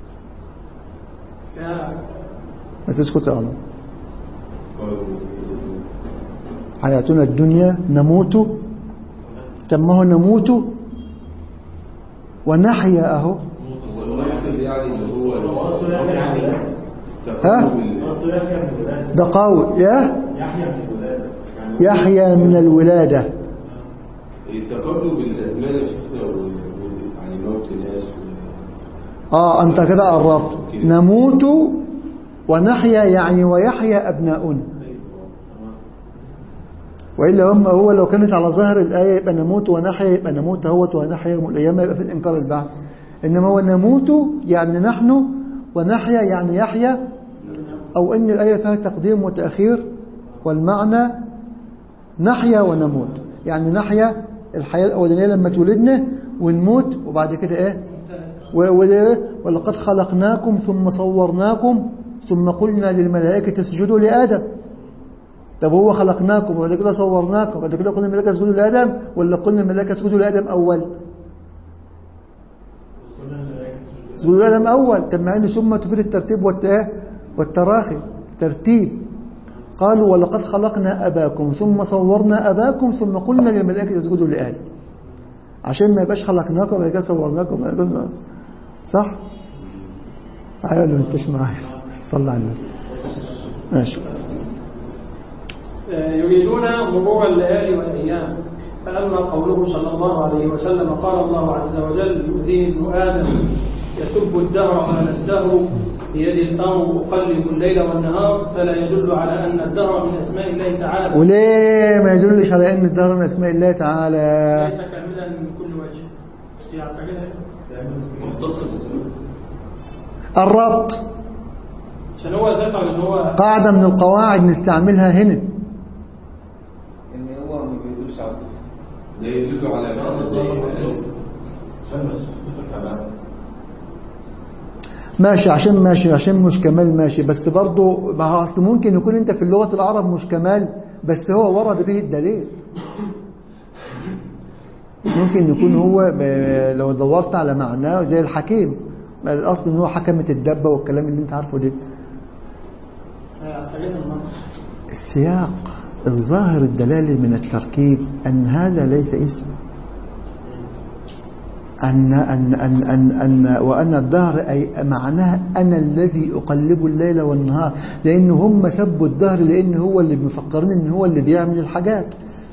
ما تسكت يا الله حياتنا الدنيا نموت طب ما هو نموت ونحيا اهو المقصد يعني اللي هو ها؟ ده قول يا يحيى من الولادة التقرب بالازمان يا شيخنا وال- وال- يعني موت الناس وال- اه انت كده قربت نموت ونحيا يعني ويحيا ابناؤنا والا هم هو لو كانت على ظاهر الايه يبقى نموت ونحيا يبقى نموت اهوت ونحيا يوم القيامه يبقى في انكار البعث انما هو نموت يعني نحن ونحيا يعني يحيا او ان الايه فيها تقديم وتاخير والمعنى نحيا ونموت يعني نحيا الحياه الاولانيه لما تولدنا ونموت وبعد كده ايه و- و- ولقد خلقناكم ثم صورناكم ثم قلنا للملائكة اسجدوا لآدم طب هو خلقناكم وبعد كده صورناكم وبعد كده قلنا الملائكة اسجدوا لآدم ولا قلنا الملائكة اسجدوا لآدم أول اسجدوا لآدم أول طب مع إن ثم تفيد الترتيب والت- والتراخي ترتيب قالوا ولقد خلقنا أباكم ثم صورنا أباكم ثم قلنا للملائكة اسجدوا لآدم عشان ما يبقاش خلقناكم وبعد كده صورناكم وبعد كده- صح؟ ايوه ولا ما انتش معايا صلى على النبي ماشي يريدون مرور الليالي والأيام فأما قوله صلى الله عليه وسلم قال الله عز وجل يؤذيه ابن آدم يسب الدهر قال الدهر بيد الأمر أقلب الليل والنهار فلا يدل على أن الدهر من أسماء الله تعالى وليه ما يدلش على ان الدهر من اسماء الله تعالى ليس كاملا من كل وجه يعتقد مختص بالزمان الربط عشان هو ذكر ان هو قاعدة من القواعد نستعملها هنا ان هو ما بيدوش على الصفر ده يدل على معنى زي ماشي عشان ماشي عشان مش كمال ماشي بس برضه ما هو اصل ممكن يكون انت في اللغة العرب مش كمال بس هو ورد به الدليل ممكن يكون هو ب- لو دورت على معناه زي الحكيم ما الاصل ان هو حكمت الدبة والكلام اللي انت عارفه ده يعتقد النقص السياق الظاهر الدلالي من التركيب أن هذا ليس اسم أن أن أن أن, أن وأن الدهر أي معناها أنا الذي أقلب الليل والنهار لأن هم سبوا الدهر لأن هو اللي مفكرين أن هو اللي بيعمل الحاجات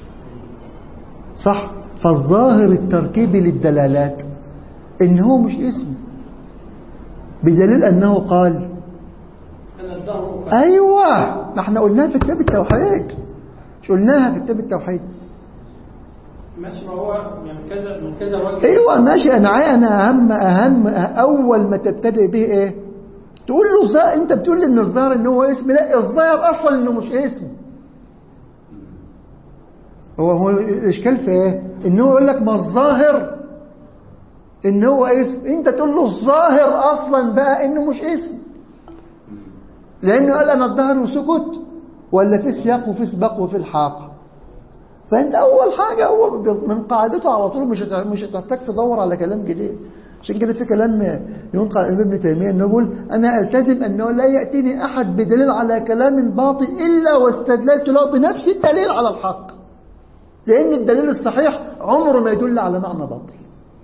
صح فالظاهر التركيبي للدلالات إن هو مش اسم بدليل أنه قال أن الدهر ايوه ما احنا قلناها في كتاب التوحيد مش قلناها في كتاب التوحيد ماشي ما هو من كذا من كذا وجه ايوه ماشي انا عاي- انا اهم اهم اول ما تبتدئ به ايه تقول له الظاهر انت بتقول لي ان الظاهر ان هو اسم لا الظاهر اصلا انه مش اسم هو هو الاشكال في ايه ان هو يقول لك ما الظاهر ان هو اسم انت تقول له الظاهر اصلا بقى انه مش اسم لانه قال انا الظهر وسكت ولا في سياق وفي سباق وفي الحاق فانت اول حاجه هو ب- من قاعدته على طول مش هت- مش هتحتاج تدور على كلام جديد عشان كده في كلام ينقل عن ابن تيميه انه يقول انا التزم انه لا ياتيني احد بدليل على كلام باطل الا واستدللت له بنفس الدليل على الحق لان الدليل الصحيح عمره ما يدل على معنى باطل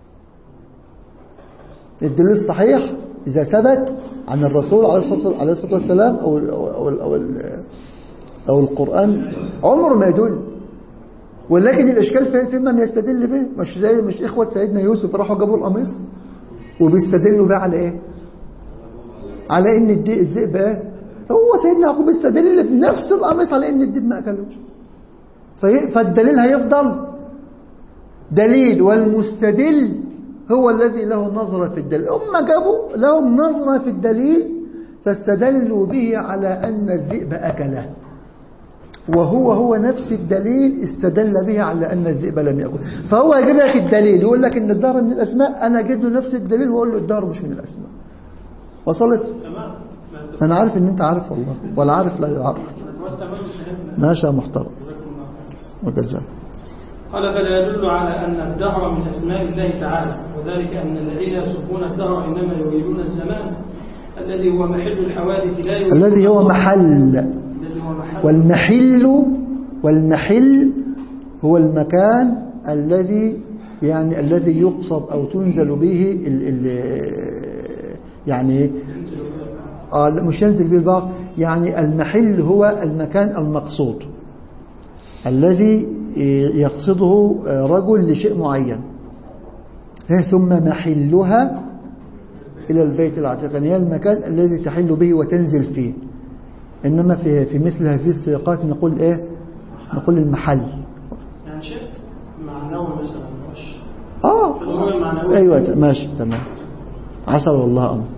الدليل الصحيح إذا ثبت عن الرسول عليه الصلاة عليه الصلاة والسلام أو, أو, أو, أو, ال- أو القرآن عمره ما يدل ولكن الإشكال في, في من يستدل به مش زي مش إخوة سيدنا يوسف راحوا جابوا القميص وبيستدلوا بقى على إيه على إن الدي- الذئب إيه هو سيدنا يعقوب استدل بنفس القميص على إن الديب ما أكلوش في- فالدليل هيفضل دليل والمستدل هو الذي له نظرة في الدليل هم جابوا لهم نظرة في الدليل فاستدلوا به على أن الذئب أكله وهو هو نفس الدليل استدل به على أن الذئب لم يأكل فهو يجيب لك الدليل يقول لك أن الدهر من الأسماء أنا أجيب له نفس الدليل وأقول له الدهر مش من الأسماء وصلت تمام ما أنت- أنا عارف أن أنت عارف والله ولا عارف لا يعرف ما أنت تمام فهمنا ماشي يا محترم جزاكم الله خير. وجزاك قال فلا يدل على أن الدهر من أسماء الله تعالى وذلك أن الذين يسبون الدهر إنما يريدون الزمان الذي هو محل الحوادث لا يريدون الذي هو الله. محل الذي هو محل والمحل والمحل هو المكان الذي يعني الذي يقصد أو تنزل به ال ال يعني آه لا، مش ينزل به البعض يعني المحل هو المكان المقصود الذي يقصده رجل لشيء معين ثم محلها إلى البيت العتيق يعني هي المكان الذي تحل به وتنزل فيه إنما في في مثل هذه السياقات نقول إيه نقول المحل يعني شيء معنوي مثلا مش آه في الأمور المعنوية أيوة ماشي تمام عسى والله أمر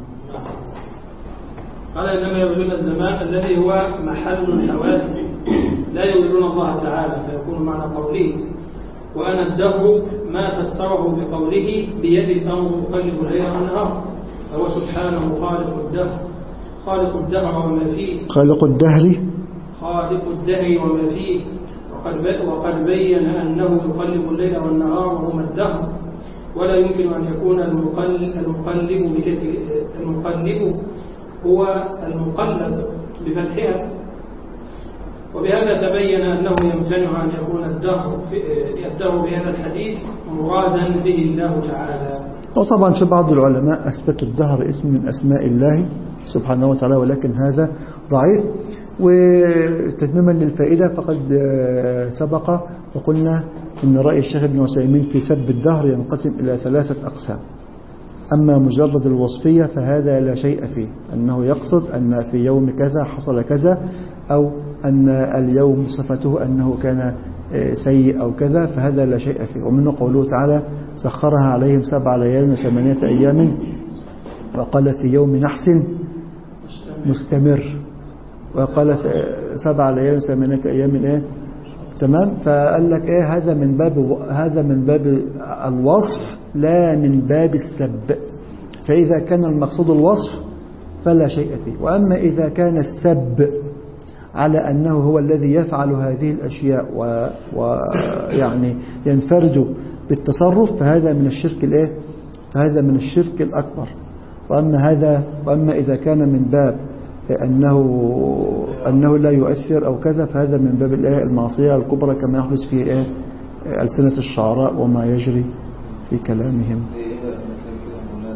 قال إنما يريدون الزمان الذي هو محل الحوادث لا يريدون الله تعالى فيكون معنى قوله وأنا الدهر ما فسره بقوله بيد الأمر أقلب الليل والنهار فهو سبحانه خالق الدهر خالق الدهر وما فيه خالق الدهر خالق الدهر وما فيه وقد ب- وقد بين أنه يقلب الليل والنهار وهما الدهر ولا يمكن أن يكون المقلب, المقلب بكسر المقلب هو المقلب بفتحها وبهذا تبين أنه يمتنع أن يكون الدهر في- الدهر بهذا الحديث مرادا به الله تعالى وطبعا في بعض العلماء أثبتوا الدهر اسم من أسماء الله سبحانه وتعالى ولكن هذا ضعيف وتتميما للفائدة فقد آه، سبق وقلنا أن رأي الشيخ ابن عثيمين في سب الدهر ينقسم إلى ثلاثة أقسام أما مجرد الوصفية فهذا لا شيء فيه أنه يقصد أن في يوم كذا حصل كذا أو أن اليوم صفته أنه كان آه، سيء أو كذا فهذا لا شيء فيه ومنه قوله تعالى سخرها عليهم سبع ليال وثمانية أيام وقال في يوم نحس مستمر وقال سبع ليال وثمانية أيام إيه تمام فقال لك إيه هذا من باب هذا من باب الوصف لا من باب السب فإذا كان المقصود الوصف فلا شيء فيه وأما إذا كان السب على أنه هو الذي يفعل هذه الأشياء ويعني ينفرج بالتصرف فهذا من الشرك الإيه فهذا من الشرك الأكبر وأما هذا وأما إذا كان من باب أنه أنه لا يؤثر أو كذا فهذا من باب الإيه المعصية الكبرى كما يحدث في إيه ألسنة الشعراء وما يجري في كلامهم زي ايه بقى مثال كده مولانا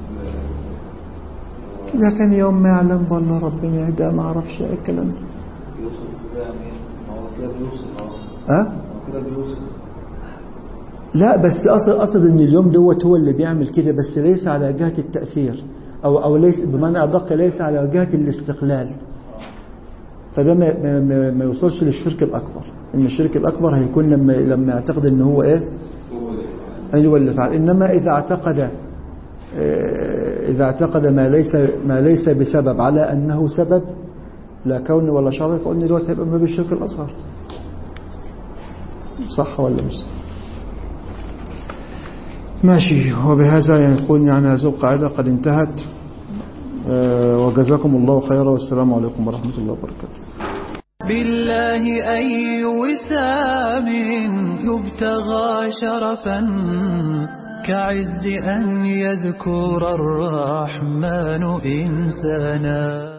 أول إذا كان يوم ما يعلم والله ربنا يهدى ما أعرفش إيه الكلام ده. بيوصل كده يعني ما هو كده بيوصل اه أه؟ ما هو كده بيوصل لا بس أصل أصل إن اليوم دوت هو اللي بيعمل كده بس ليس على جهة التأثير أو أو ليس بمعنى أدق ليس على جهة الاستقلال فده ما, ما, ما, ما يوصلش للشرك الأكبر إن الشرك الأكبر هيكون لما لما يعتقد إن هو إيه هو اللي أيوة اللي فعل إنما إذا اعتقد آه، إذا اعتقد ما ليس ما ليس بسبب على أنه سبب لا كون ولا شرع فقلنا دلوقتي هيبقى من باب الشرك الأصغر صح ولا مش صح ماشي وبهذا يكون يعني هذه القاعدة قد انتهت آه، وجزاكم الله خيرا والسلام عليكم ورحمة الله وبركاته بالله أي وسام يبتغى شرفا كعز أن يذكر الرحمن إنسانا